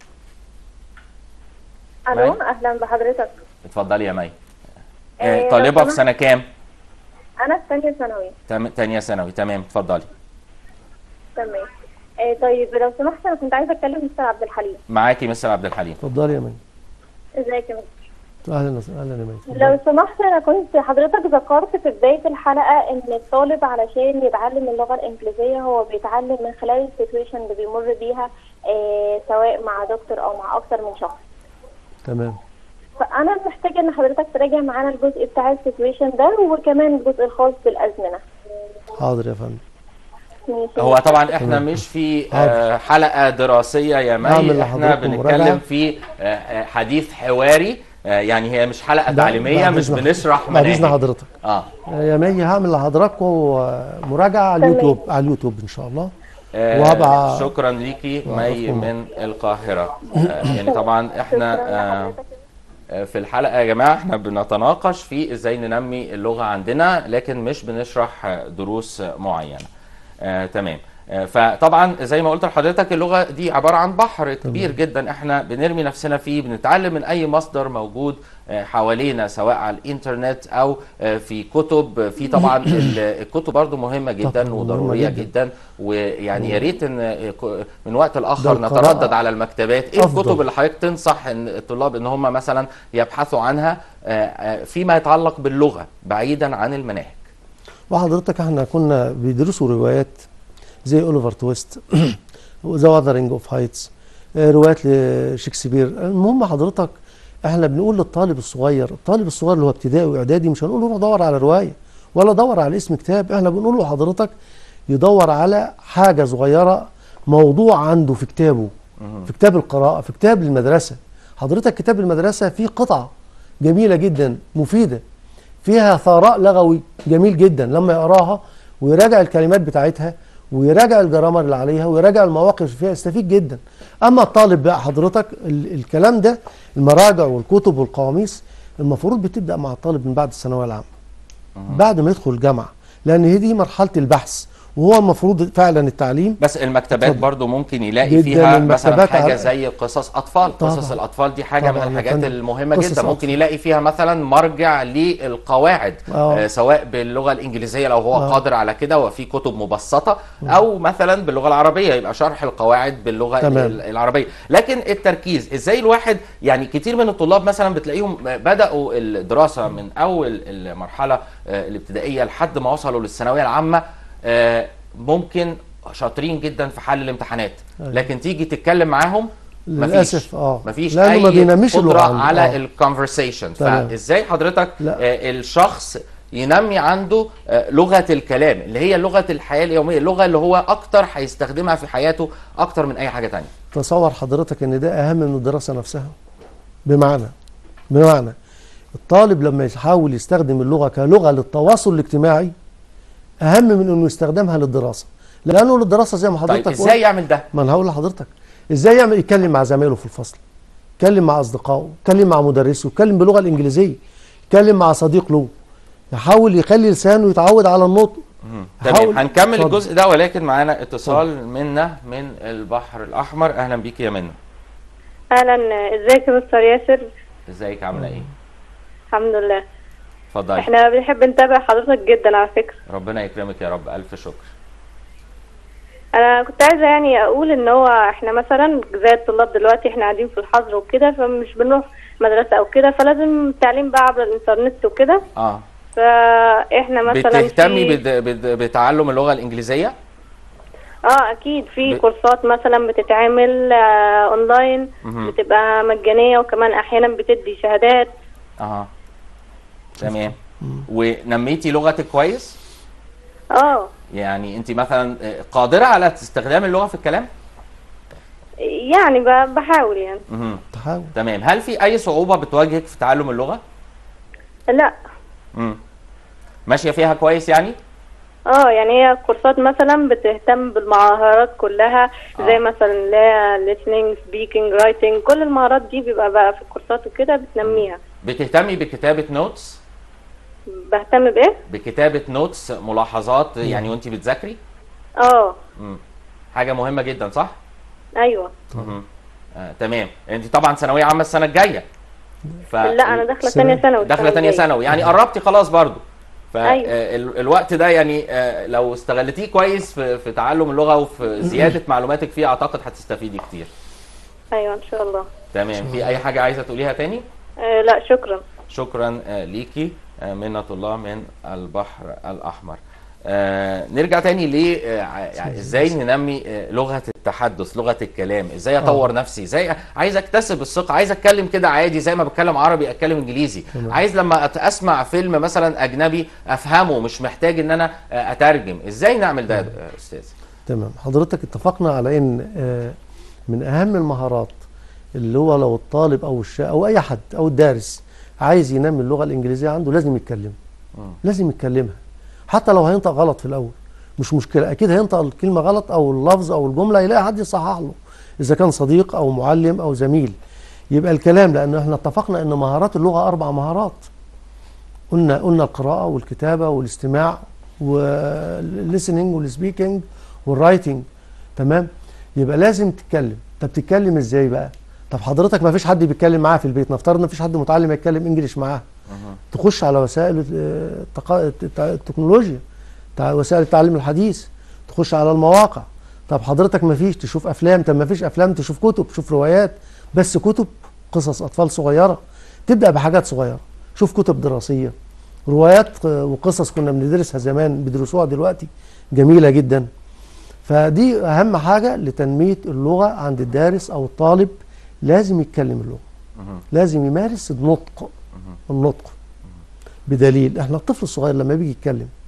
الو مي. اهلا بحضرتك اتفضلي يا مي آه، آه، لو طالبه في سمحت- سنه كام انا في ثانيه ثانوي تم- تانية ثانوي تمام اتفضلي تمام آه طيب لو سمحت انا كنت عايزه اتكلم مستر عبد الحليم معاكي مستر عبد الحليم اتفضلي يا مي ازيك يا مستر اهلا وسهلا اهلا يا مي اتفضلي. لو سمحت انا كنت حضرتك ذكرت في بدايه الحلقه ان الطالب علشان يتعلم اللغه الانجليزيه هو بيتعلم من خلال السيتويشن اللي بيمر بيها آه سواء مع دكتور او مع اكتر من شخص تمام فانا محتاجه ان حضرتك تراجع معانا الجزء بتاع السيتويشن ده وكمان الجزء الخاص بالازمنه حاضر يا فندم ماشي. هو طبعا احنا تمام. مش في آه، حلقه دراسيه يا هعمل مي احنا لحضراتكم مراجعة. بنتكلم في آه، آه، حديث حواري آه، يعني هي مش حلقه لا، تعليميه بعد مش إذن- بنشرح بعد اذن مناهج حضرتك اه يا مي هعمل لحضراتكم آه، مراجعه على تمام. اليوتيوب على اليوتيوب ان شاء الله آه، وهبع- شكرا ليكي مي وأعرفكم. من القاهره آه، يعني طبعا احنا شكراً آه، لحضرتك. في الحلقة يا جماعة احنا بنتناقش في ازاي ننمي اللغة عندنا لكن مش بنشرح دروس معينة آه تمام آه فطبعا زي ما قلت لحضرتك اللغة دي عبارة عن بحر كبير جدا احنا بنرمي نفسنا فيه بنتعلم من اي مصدر موجود آه حوالينا سواء على الانترنت او آه في كتب في طبعا ال- الكتب برضو مهمة طبعاً، جدا مهمة وضرورية جداً. جدا ويعني يا ريت ان آه، ك- من وقت لاخر ده القراءة نتردد على المكتبات ايه أفضل. الكتب اللي حضرتك تنصح ان الطلاب ان هم مثلا يبحثوا عنها آه، آه، فيما يتعلق باللغه بعيدا عن المناهج وحضرتك احنا كنا بيدرسوا روايات زي اوليفر تويست ذا وذرنج اوف هايتس روايات لشكسبير المهم حضرتك احنا بنقول للطالب الصغير الطالب الصغير اللي هو ابتدائي واعدادي مش هنقول له روح دور على روايه ولا دور على اسم كتاب احنا بنقول له حضرتك يدور على حاجة صغيرة موضوع عنده في كتابه في كتاب القراءة في كتاب المدرسة حضرتك كتاب المدرسة فيه قطعة جميلة جدا مفيدة فيها ثراء لغوي جميل جدا لما يقراها ويراجع الكلمات بتاعتها ويراجع الجرامر اللي عليها ويراجع المواقف اللي فيها يستفيد جدا اما الطالب بقى حضرتك ال الكلام ده المراجع والكتب والقواميس المفروض بتبدا مع الطالب من بعد الثانويه العامه بعد ما يدخل الجامعه لان هي دي مرحله البحث وهو المفروض فعلا التعليم بس المكتبات اتفضل. برضو ممكن يلاقي جداً فيها مثلا المكتبات حاجه على- زي قصص اطفال طبعاً. قصص الاطفال دي حاجه من طبعاً يا الحاجات فندم. المهمه قصص جدا ممكن أطفال. يلاقي فيها مثلا مرجع للقواعد آه. آه سواء باللغه الانجليزيه لو هو آه. قادر على كده وفي كتب مبسطه او مثلا باللغه العربيه يبقى شرح القواعد باللغه تمام. ال- العربيه لكن التركيز ازاي الواحد يعني كتير من الطلاب مثلا بتلاقيهم بداوا الدراسه من اول المرحله آه، الابتدائيه لحد ما وصلوا للثانويه العامه آه، ممكن شاطرين جدا في حل الامتحانات أيوة. لكن تيجي تتكلم معاهم مفيش للاسف اه مفيش لانه اي ما بينميش اللغه قدره عنده. على آه. الكونفرسيشن تمام. فازاي حضرتك لا. آه، الشخص ينمي عنده آه، لغه الكلام اللي هي لغه الحياه اليوميه اللغه اللي هو اكتر هيستخدمها في حياته اكتر من اي حاجه تانية تصور حضرتك ان ده اهم من الدراسه نفسها بمعنى بمعنى الطالب لما يحاول يستخدم اللغه كلغه للتواصل الاجتماعي اهم من انه يستخدمها للدراسه لانه للدراسه زي ما حضرتك طيب قلت- ازاي يعمل ده ما انا هقول لحضرتك ازاي يعمل يتكلم مع زمايله في الفصل يتكلم مع اصدقائه يتكلم مع مدرسه يتكلم باللغه الانجليزيه يتكلم مع صديق له يحاول يخلي لسانه يتعود على النطق تمام حاول- هنكمل اتفضل. الجزء ده ولكن معانا اتصال منا من البحر الاحمر اهلا بيك يا منى اهلا ازيك يا مستر ياسر ازيك عامله ايه الحمد لله اتفضلي احنا بنحب نتابع حضرتك جدا على فكره ربنا يكرمك يا رب الف شكر انا كنت عايزه يعني اقول ان هو احنا مثلا زي الطلاب دلوقتي احنا قاعدين في الحظر وكده فمش بنروح مدرسه او كده فلازم التعليم بقى عبر الانترنت وكده اه فاحنا مثلا بتهتمي في- بد- بد- بتعلم اللغه الانجليزيه اه اكيد في ب- كورسات مثلا بتتعمل آه اونلاين مهم. بتبقى مجانيه وكمان احيانا بتدي شهادات اه تمام ونميتي لغتك كويس اه يعني انت مثلا آه، قادره على استخدام اللغه في الكلام يعني ب- بحاول يعني مهم. تحاول تمام هل في اي صعوبه بتواجهك في تعلم اللغه لا مم. ماشيه فيها كويس يعني اه يعني هي كورسات مثلا بتهتم بالمهارات كلها زي آه. مثلا اللي هي listening speaking writing كل المهارات دي بيبقى بقى في الكورسات وكده بتنميها بتهتمي بكتابه نوتس بهتم بايه بكتابه نوتس ملاحظات يعني وانت بتذاكري اه مم. حاجه مهمه جدا صح ايوه مهم. آه، تمام انت طبعا ثانويه عامه السنه الجايه ف... لا انا داخله سنة- ثانيه ثانوي داخله السنة تانية الجاية. ثانوي يعني قربتي خلاص برضو أيوة. فالوقت ده يعني آه، لو استغلتيه كويس في, في تعلم اللغه وفي زياده معلوماتك فيه اعتقد هتستفيدي كتير ايوه ان شاء الله تمام في اي حاجه عايزه تقوليها تاني آه لا شكرا شكرا آه، ليكي آه، منة الله من البحر الأحمر آه نرجع تاني ل آه، ع- يعني ازاي ننمي آه، لغه التحدث لغه الكلام ازاي اطور نفسي ازاي عايز اكتسب الثقه عايز اتكلم كده عادي زي ما بتكلم عربي اتكلم انجليزي تمام. عايز لما أت- اسمع فيلم مثلا اجنبي افهمه مش محتاج ان انا آه، اترجم ازاي نعمل ده يا استاذ تمام حضرتك اتفقنا على ان آه، من اهم المهارات اللي هو لو الطالب او الشا او اي حد او الدارس عايز ينمي اللغه الانجليزيه عنده لازم يتكلم لازم يتكلمها حتى لو هينطق غلط في الاول مش مشكله اكيد هينطق الكلمه غلط او اللفظ او الجمله يلاقي حد يصحح له اذا كان صديق او معلم او زميل يبقى الكلام لان احنا اتفقنا ان مهارات اللغه اربع مهارات قلنا قلنا القراءه والكتابه والاستماع والليسننج والسبيكنج والرايتنج تمام يبقى لازم تتكلم طب تتكلم ازاي بقى طب حضرتك ما فيش حد بيتكلم معاه في البيت نفترض ما فيش حد متعلم يتكلم انجليش معاه تخش على وسائل آه، التقا- الت- التكنولوجيا تع- وسائل التعليم الحديث تخش على المواقع طب حضرتك ما فيش تشوف افلام طب ما فيش افلام تشوف كتب تشوف روايات بس كتب قصص اطفال صغيره تبدا بحاجات صغيره شوف كتب دراسيه روايات آه، وقصص كنا بندرسها زمان بيدرسوها دلوقتي جميله جدا فدي اهم حاجه لتنميه اللغه عند الدارس او الطالب لازم يتكلم اللغه لازم يمارس النطق النطق بدليل احنا الطفل الصغير لما بيجي يتكلم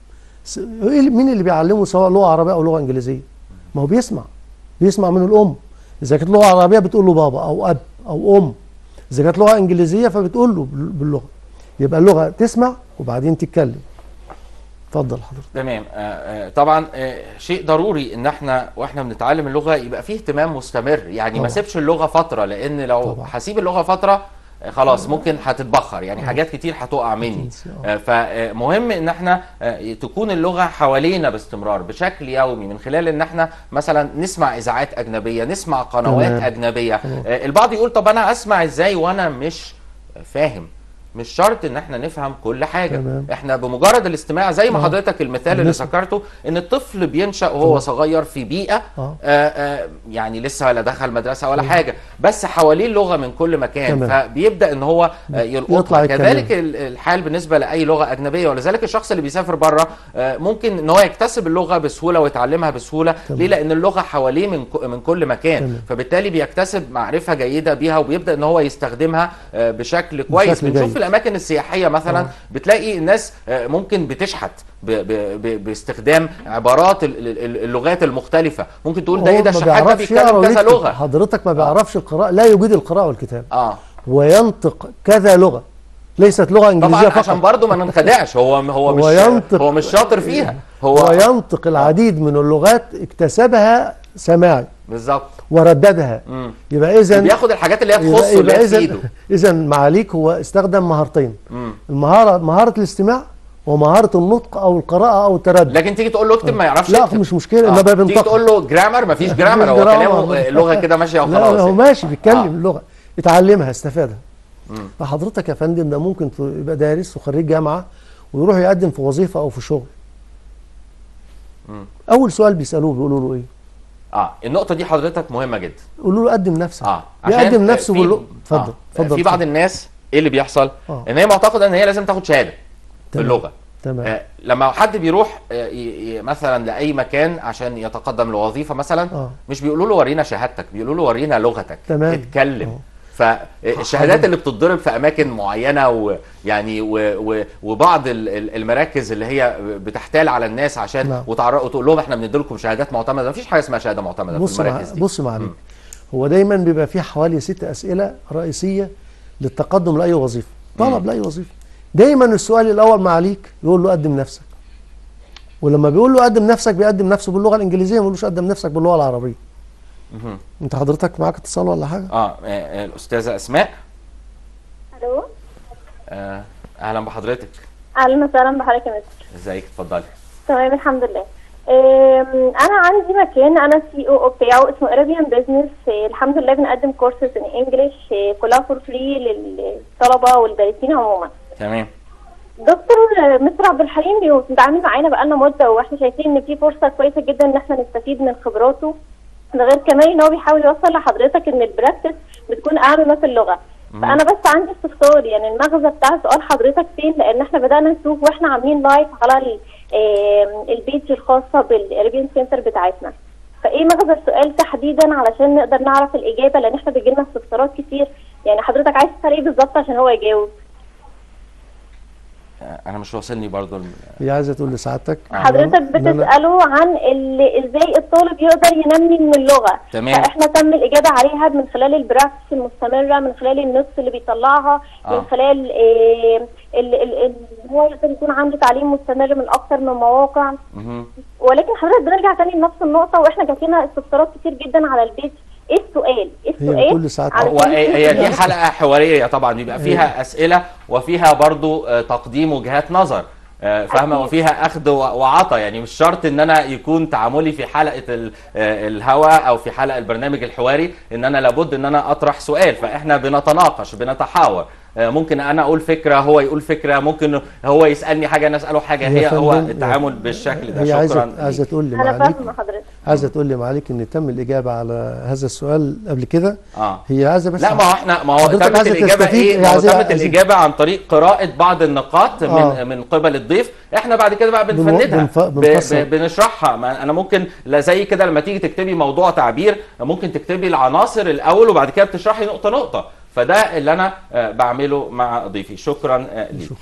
س- إيه اللي- مين اللي بيعلمه سواء لغه عربيه او لغه انجليزيه ما هو بيسمع بيسمع من الام اذا كانت لغه عربيه بتقول له بابا او اب او ام اذا كانت لغه انجليزيه فبتقول له بال- باللغه يبقى اللغه تسمع وبعدين تتكلم اتفضل حضرتك تمام آه، آه، طبعا آه، شيء ضروري ان احنا واحنا بنتعلم اللغه يبقى فيه اهتمام مستمر يعني ما طبعا. سيبش اللغه فتره لان لو طبعا. هسيب اللغه فتره آه، خلاص ممكن هتتبخر يعني حاجات كتير هتقع مني هتنسي، آه. آه، فمهم ان احنا آه، تكون اللغه حوالينا باستمرار بشكل يومي من خلال ان احنا مثلا نسمع اذاعات اجنبيه نسمع قنوات تمام. اجنبيه آه، البعض يقول طب انا اسمع ازاي وانا مش فاهم مش شرط ان احنا نفهم كل حاجه تمام. احنا بمجرد الاستماع زي ما آه. حضرتك المثال اللي بالنسبة. ذكرته ان الطفل بينشا وهو صغير في بيئه آه. آه آه يعني لسه ولا دخل مدرسه ولا حاجه بس حواليه اللغه من كل مكان تمام. فبيبدا ان هو آه يطلع يلقطها يتكلم. كذلك ال- الحال بالنسبه لاي لغه اجنبيه ولذلك الشخص اللي بيسافر بره آه ممكن ان هو يكتسب اللغه بسهوله ويتعلمها بسهوله تمام. ليه لان اللغه حواليه من ك- من كل مكان تمام. فبالتالي بيكتسب معرفه جيده بيها وبيبدا ان هو يستخدمها آه بشكل كويس بشكل بنشوف جيد. في الاماكن السياحيه مثلا آه. بتلاقي الناس آه، ممكن بتشحت ب ب ب باستخدام عبارات ال- ال- ال- اللغات المختلفه ممكن تقول ده هو ايه ده ما الشحات ده بيعرفش يقرا بيتكلم كذا ويكتب. لغه حضرتك ما بيعرفش القراءه لا يجيد القراءه والكتاب اه وينطق كذا لغه ليست لغه انجليزيه طبعا فقط عشان برضه ما ننخدعش هو هو مش هو ينطق- هو مش شاطر فيها هو هو ينطق العديد من اللغات اكتسبها سماعي بالظبط ورددها مم. يبقى اذا بياخد الحاجات اللي هي تخصه اللي هي في ايده اذا معاليك هو استخدم مهارتين مم. المهاره مهاره الاستماع ومهاره النطق او القراءه او التردد لكن تيجي تقول له اكتب ما يعرفش لا يكتب. مش مشكله آه. انما تيجي بينطق تقول له جرامر مفيش مفيش جرامر هو جرامر. كلامه آه، اللغه كده ماشيه لا وخلاص لا هو يعني. ماشي بيتكلم آه. اللغه اتعلمها استفادها مم. فحضرتك يا فندم ده ممكن ت- يبقى دارس وخريج جامعه ويروح يقدم في وظيفه او في شغل مم. اول سؤال بيسالوه بيقولوا له ايه اه النقطه دي حضرتك مهمه جدا يقولوا له قدم نفسك اه يقدم نفسه في- باللغه اتفضل آه. اتفضل في بعض اتفضل. الناس ايه اللي بيحصل آه. ان هي معتقده ان هي لازم تاخد شهاده في تمام. اللغه تمام آه، لما حد بيروح آه، ي- ي- مثلا لاي مكان عشان يتقدم لوظيفه مثلا آه. مش بيقولوا له ورينا شهادتك بيقولوا له ورينا لغتك تمام. اتكلم آه. فالشهادات اللي بتتضرب في اماكن معينه ويعني و و وبعض ال- ال- المراكز اللي هي بتحتال على الناس عشان نعم. وتعر- وتقول لهم احنا بندي لكم شهادات معتمده مفيش حاجه اسمها شهاده معتمده في بص مع المراكز دي بص معلم مم. هو دايما بيبقى فيه حوالي ست اسئله رئيسيه للتقدم لاي وظيفه طلب مم. لاي وظيفه دايما السؤال الاول معاليك يقول له قدم نفسك ولما بيقول له قدم نفسك بيقدم نفسه باللغه الانجليزيه ما بيقولوش قدم نفسك باللغه العربيه مهم. انت حضرتك معاك اتصال ولا حاجه اه آه، آه، الاستاذه اسماء الو آه، اهلا بحضرتك اهلا وسهلا بحضرتك يا مستر ازيك اتفضلي تمام الحمد لله أم، انا عندي مكان انا سي او بتاعه اسمه ارابيان بزنس الحمد لله بنقدم كورسز ان انجلش كلها فور فري للطلبه والدارسين عموما تمام دكتور مستر عبد الحليم بي- بيتعامل معانا بقالنا مده واحنا شايفين ان في فرصه كويسه جدا ان احنا نستفيد من خبراته ده غير كمان ان هو بيحاول يوصل لحضرتك ان البراكتس بتكون اعلى ما في اللغه فانا بس عندي استفسار يعني المغزى بتاع سؤال حضرتك فين لان احنا بدانا نشوف واحنا عاملين لايف على ال- آم، البيج الخاصه بالاريبيان سنتر بتاعتنا فايه مغزى السؤال تحديدا علشان نقدر نعرف الاجابه لان احنا بيجيلنا استفسارات كتير يعني حضرتك عايز تسال ايه بالظبط عشان هو يجاوب آه، انا مش واصلني برضو ال- هي عايزه تقول لسعادتك حضرتك إن أنا- بتسأله عن ال- ازاي الطالب يقدر ينمي من اللغة تمام. فاحنا تم الإجابة عليها من خلال البراكتس المستمرة من خلال النوتس اللي بيطلعها آه. من خلال آه، ال- ال- ال- هو يقدر يكون عنده تعليم مستمر من أكتر من مواقع مهم. ولكن حضرتك بنرجع تاني لنفس النقطة واحنا جات لنا استفسارات كتير جدا على البيت ايه السؤال؟ ايه هي السؤال؟ بكل سعادة. علشان هو هي هي دي يعني- حلقه حواريه طبعا بيبقى فيها اسئله وفيها برضو آه، تقديم وجهات نظر آه، فاهمه أكيد. وفيها اخذ و- وعطا يعني مش شرط ان انا يكون تعاملي في حلقه ال- آه، الهوا او في حلقه البرنامج الحواري ان انا لابد ان انا اطرح سؤال فاحنا بنتناقش بنتحاور آه، ممكن انا اقول فكره هو يقول فكره ممكن هو يسالني حاجه انا اساله حاجه هي هي هو فندم- التعامل بالشكل ده هي شكرا عايزه ليك. عايزه تقول لي أنا معاليك فاهمة حضرتك عايزه تقول لي معاليك ان تم الاجابه على هذا السؤال قبل كده اه هي عايزه بس لا ما هو احنا ما هو حضرتك تمت عايزة الاجابه تستفيد- ايه؟ هي ما هو عايزة- تمت عايزة- الاجابه عن طريق قراءه بعض النقاط من آه. من قبل الضيف احنا بعد كده بقى بنو- بنفندها بنف- ب- بنفسر. ب- بنشرحها ما انا ممكن لا زي كده لما تيجي تكتبي موضوع تعبير ممكن تكتبي العناصر الاول وبعد كده بتشرحي نقطه نقطه فده اللي انا آه، بعمله مع ضيفي شكرا آه، ليك شكرا.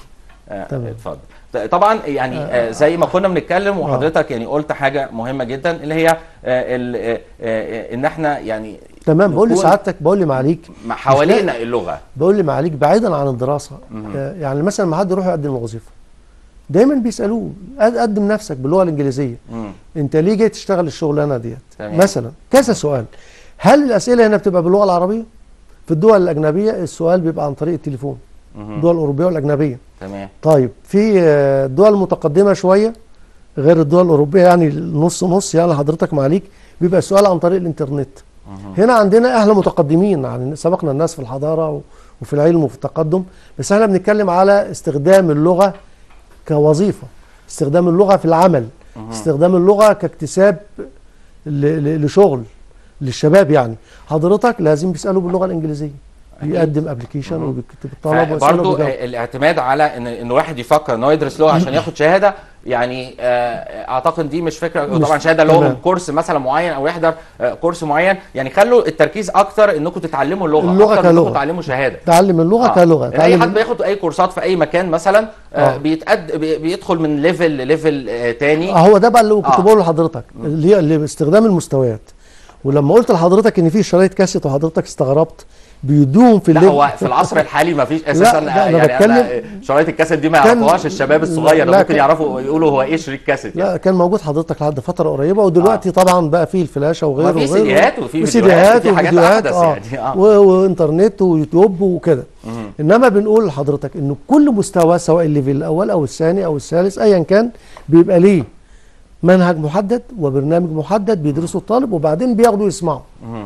آه، تمام. اتفضل ط- طبعا يعني آه، زي ما كنا بنتكلم وحضرتك يعني قلت حاجه مهمه جدا اللي هي آه، ال- آه، آه، ان احنا يعني تمام بقول نكون لسعادتك بقول لي معاليك مع- حوالينا اللغه بقول لي معاليك بعيدا عن الدراسه آه، يعني مثلا ما حد يروح يقدم وظيفه دايما بيسالوه قد- قدم نفسك باللغه الانجليزيه مم. انت ليه جاي تشتغل الشغلانه ديت تمام. مثلا كذا سؤال هل الاسئله هنا بتبقى باللغه العربيه في الدول الاجنبيه السؤال بيبقى عن طريق التليفون الدول الاوروبيه والاجنبيه تمام طيب في آه، دول متقدمه شويه غير الدول الاوروبيه يعني نص نص يعني حضرتك معاليك بيبقى السؤال عن طريق الانترنت هنا عندنا احنا متقدمين يعني سبقنا الناس في الحضاره و- وفي العلم وفي التقدم بس احنا بنتكلم على استخدام اللغه كوظيفه استخدام اللغه في العمل استخدام اللغه كاكتساب ل- ل- لشغل للشباب يعني حضرتك لازم بيسالوا باللغه الانجليزيه بيقدم ابلكيشن وبيكتب الطلب ويسأله برضو وبيجاوب. الاعتماد على ان ان الواحد يفكر ان هو يدرس لغه عشان ياخد شهاده يعني آه، اعتقد دي مش فكره مش- طبعا شهاده اللي هو تمام. من كورس مثلا معين او يحضر آه، كورس معين يعني خلوا التركيز اكتر انكم تتعلموا اللغه اللغة اكتر من انكم كلغة. تتعلموا شهاده تعلم اللغه آه. كلغه لأن اي تعلم حد بياخد اي كورسات في اي مكان مثلا آه. آه. بيتقد بي- بيدخل من ليفل لليفل آه تاني آه، هو ده بقى اللي كنت آه. بقوله لحضرتك اللي هي اللي باستخدام المستويات ولما قلت لحضرتك ان في شرايط كاسيت وحضرتك استغربت بيدوهم في لا الليفل هو في العصر الحالي ما فيش اساسا لا، أنا يعني بتكلم- أنا شرايط الكاسيت دي ما كان- يعرفوهاش الشباب الصغير لا، ممكن كان- يعرفوا يقولوا هو ايه شريط كاسيت يعني. لا كان موجود حضرتك لحد فتره قريبه ودلوقتي آه. طبعا بقى فيه الفلاشه وغيره ما في وغيره سيديهات وفي وسيديهات فيديوهات وفي حاجات وفيديوهات أحدث آه. يعني، آه. و- وانترنت ويوتيوب وكده انما بنقول لحضرتك ان كل مستوى سواء الليفل الاول او الثاني او الثالث ايا كان بيبقى ليه منهج محدد وبرنامج محدد بيدرسه الطالب وبعدين بياخدوا يسمعوا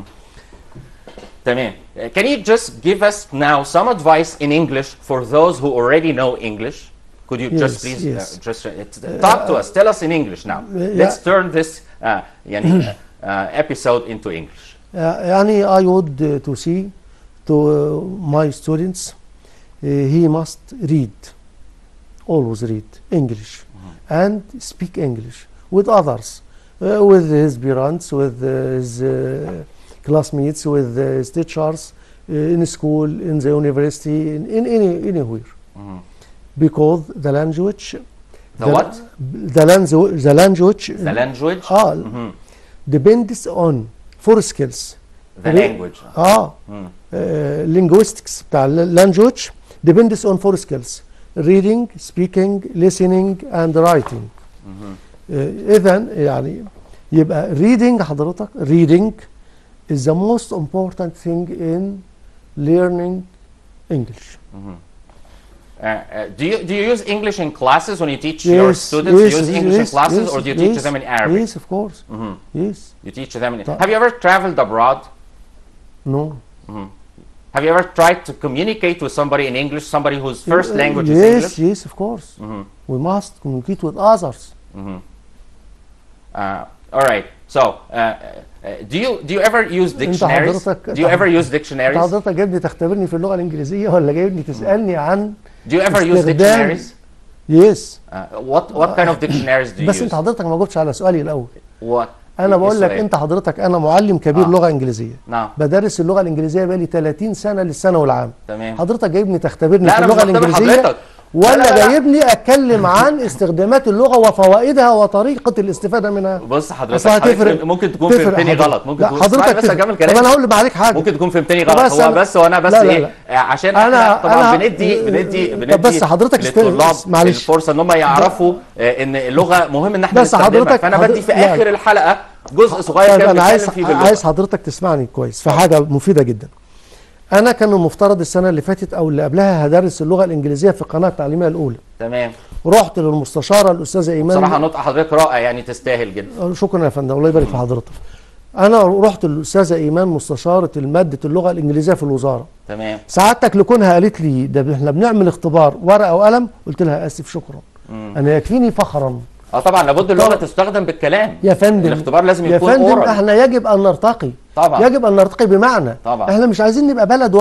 تمام. Uh, Can you just give us now some advice in English for those who already know English? Could you just Yes, please yes. uh, just uh, t- talk to us? Tell us in English now. Let's turn this uh, يعني, uh, uh, episode into English. يعني I would uh, to see to uh, my students uh, he must read always read English and speak English with others uh, with his parents with uh, his uh, classmates with uh, his teachers uh, in school in the university in, in any anywhere because the language The what? the, langu- the language The language, ah, depends on four skills the re- language. اه آه، linguistics بتاع ال- language depends on four skills reading speaking listening and writing اذا يعني يبقى reading حضرتك reading is the most important thing in learning English Uh, uh, do you do you use English in classes when you teach your students? you use English in classes, or do you teach yes, them in Arabic? Yes, of course. Yes. You teach them in. طبعا. Have you ever traveled abroad? No. Have you ever tried to communicate with somebody in English, somebody whose first Uh, language is yes, English? yes, of course. We must communicate with others. Uh, all right. So, uh, uh, do you do you ever use dictionaries? حضرتك- Do you ever use انت dictionaries? حضرتك جايبني تختبرني في اللغه الانجليزيه ولا جايبني تسالني عن Do you ever use استخدام- dictionaries? يس Uh, what what kind of dictionaries do you بس use? انت حضرتك ما جاوبتش على سؤالي الاول What? انا إيه بقول لك السؤال؟ انت حضرتك انا معلم كبير آه. لغه انجليزيه نعم بدرس اللغه الانجليزيه بقالي 30 سنه للثانوي العام تمام. حضرتك جايبني تختبرني لا، في أنا مش اللغه بختبر الانجليزيه حضرتك. ولا لا، لا، لا. جايبني اتكلم عن استخدامات اللغه وفوائدها وطريقه الاستفاده منها بص حضرتك أصل هتفرق- حضرتك ممكن تكون تفرق فهمتني حضرتك. غلط ممكن لا تكون حضرتك اسمعني بس تفرق. اكمل طب كلامي انا هقول عليك حاجه ممكن تكون فهمتني طب غلط بس هو أنا- بس وانا بس لا، لا، ايه لا. آه، عشان أنا- احنا طبعا أنا- بندي بندي طب بندي بس حضرتك است- للطلاب معلش. الفرصه ان هم يعرفوا آه، ان اللغه مهم ان احنا بس نستخدمها حضرتك- فانا حضر- بدي في لا. اخر الحلقه جزء صغير طيب كده انا عايز بنتكلم فيه باللغه عايز حضرتك تسمعني كويس في حاجه مفيده جدا انا كان المفترض السنه اللي فاتت او اللي قبلها هدرس اللغه الانجليزيه في القناه التعليميه الاولى تمام رحت للمستشاره الاستاذه ايمان بصراحه نطق حضرتك رائع يعني تستاهل جدا شكرا يا فندم الله يبارك في حضرتك انا رحت للاستاذه ايمان مستشاره الماده اللغه الانجليزيه في الوزاره تمام سعادتك لكونها قالت لي ده احنا بنعمل اختبار ورقه وقلم قلت لها اسف شكرا انا يكفيني فخرا اه طبعا لابد اللغه طبعا. تستخدم بالكلام يا فندم الاختبار لازم يا يكون فندم oral. احنا يجب ان نرتقي طبعا. يجب ان نرتقي بمعنى طبعا. احنا مش عايزين نبقى بلد ورق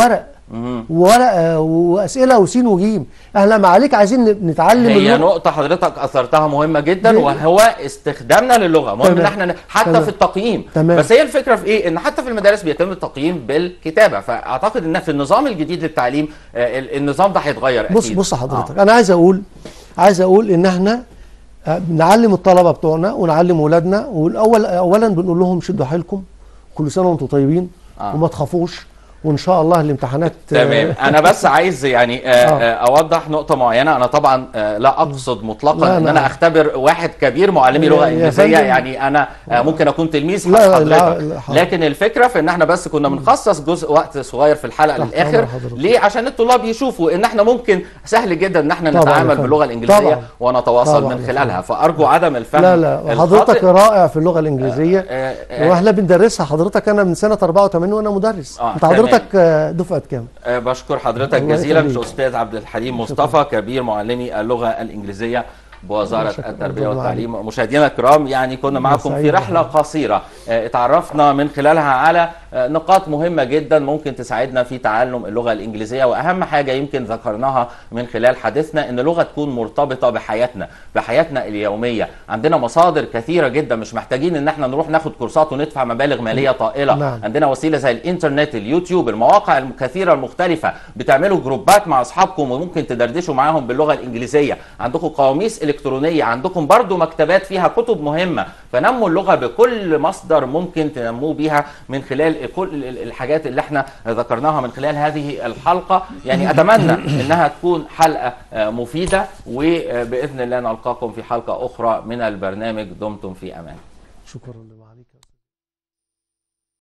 مهم. وورقه واسئله وسين وجيم احنا ما عليك عايزين نتعلم هي اللغة. نقطة حضرتك أثرتها مهمة جدا دي- وهو استخدامنا للغة مهم تمام. إن احنا ن- حتى تمام. في التقييم تمام. بس هي الفكرة في إيه؟ إن حتى في المدارس بيتم التقييم بالكتابة فأعتقد إن في النظام الجديد للتعليم آه، ال- النظام ده هيتغير بص أكيد بص حضرتك آه. انا عايز اقول عايز اقول ان احنا آه، نعلم الطلبه بتوعنا ونعلم اولادنا والاول اولا بنقول لهم شدوا حيلكم كل سنه وانتم طيبين آه. وما تخافوش وان شاء الله الامتحانات آه، تمام انا بس عايز يعني آه، آه. آه، اوضح نقطه معينه انا طبعا آه، لا اقصد مطلقا لا، ان لا. انا اختبر واحد كبير معلمي يا- لغه يا انجليزيه فندم. يعني انا آه، ممكن اكون تلميذ لا، لا، حضرتك لا، حاضر. لكن الفكره في ان احنا بس كنا بنخصص جزء وقت صغير في الحلقه تحت للاخر أمر حضرتك. ليه عشان الطلاب يشوفوا ان احنا ممكن سهل جدا ان احنا طبعاً يا نتعامل فندم. باللغه الانجليزيه طبعاً. ونتواصل طبعاً من يا خلالها فارجو عدم الفهم لا لا الخاطئ. حضرتك رائع في اللغه الانجليزيه آه، آه، واحنا بندرسها حضرتك انا من سنه 84 وانا مدرس آه، انت حضرتك آه، دفعه كام أه بشكر حضرتك الله جزيلا يخليك. استاذ عبد الحليم مصطفى كبير معلمي اللغه الانجليزيه بوزاره شكراً. التربيه الله والتعليم مشاهدينا الكرام يعني كنا معكم في سعيد رحله قصيره أه، اتعرفنا من خلالها على أه، نقاط مهمه جدا ممكن تساعدنا في تعلم اللغه الانجليزيه واهم حاجه يمكن ذكرناها من خلال حديثنا ان اللغه تكون مرتبطه بحياتنا بحياتنا اليوميه عندنا مصادر كثيره جدا مش محتاجين ان احنا نروح ناخد كورسات وندفع مبالغ ماليه طائله نعم. عندنا وسيله زي الانترنت اليوتيوب المواقع الكثيره المختلفه بتعملوا جروبات مع اصحابكم وممكن تدردشوا معاهم باللغه الانجليزيه عندكم قواميس الكترونيه عندكم برضو مكتبات فيها كتب مهمه فنموا اللغه بكل مصدر ممكن تنموا بيها من خلال كل ال- ال- الحاجات اللي احنا ذكرناها من خلال هذه الحلقه يعني اتمنى انها تكون حلقه آه، مفيده وباذن الله نلقاكم في حلقه اخرى من البرنامج دمتم في امان شكرا لمعالي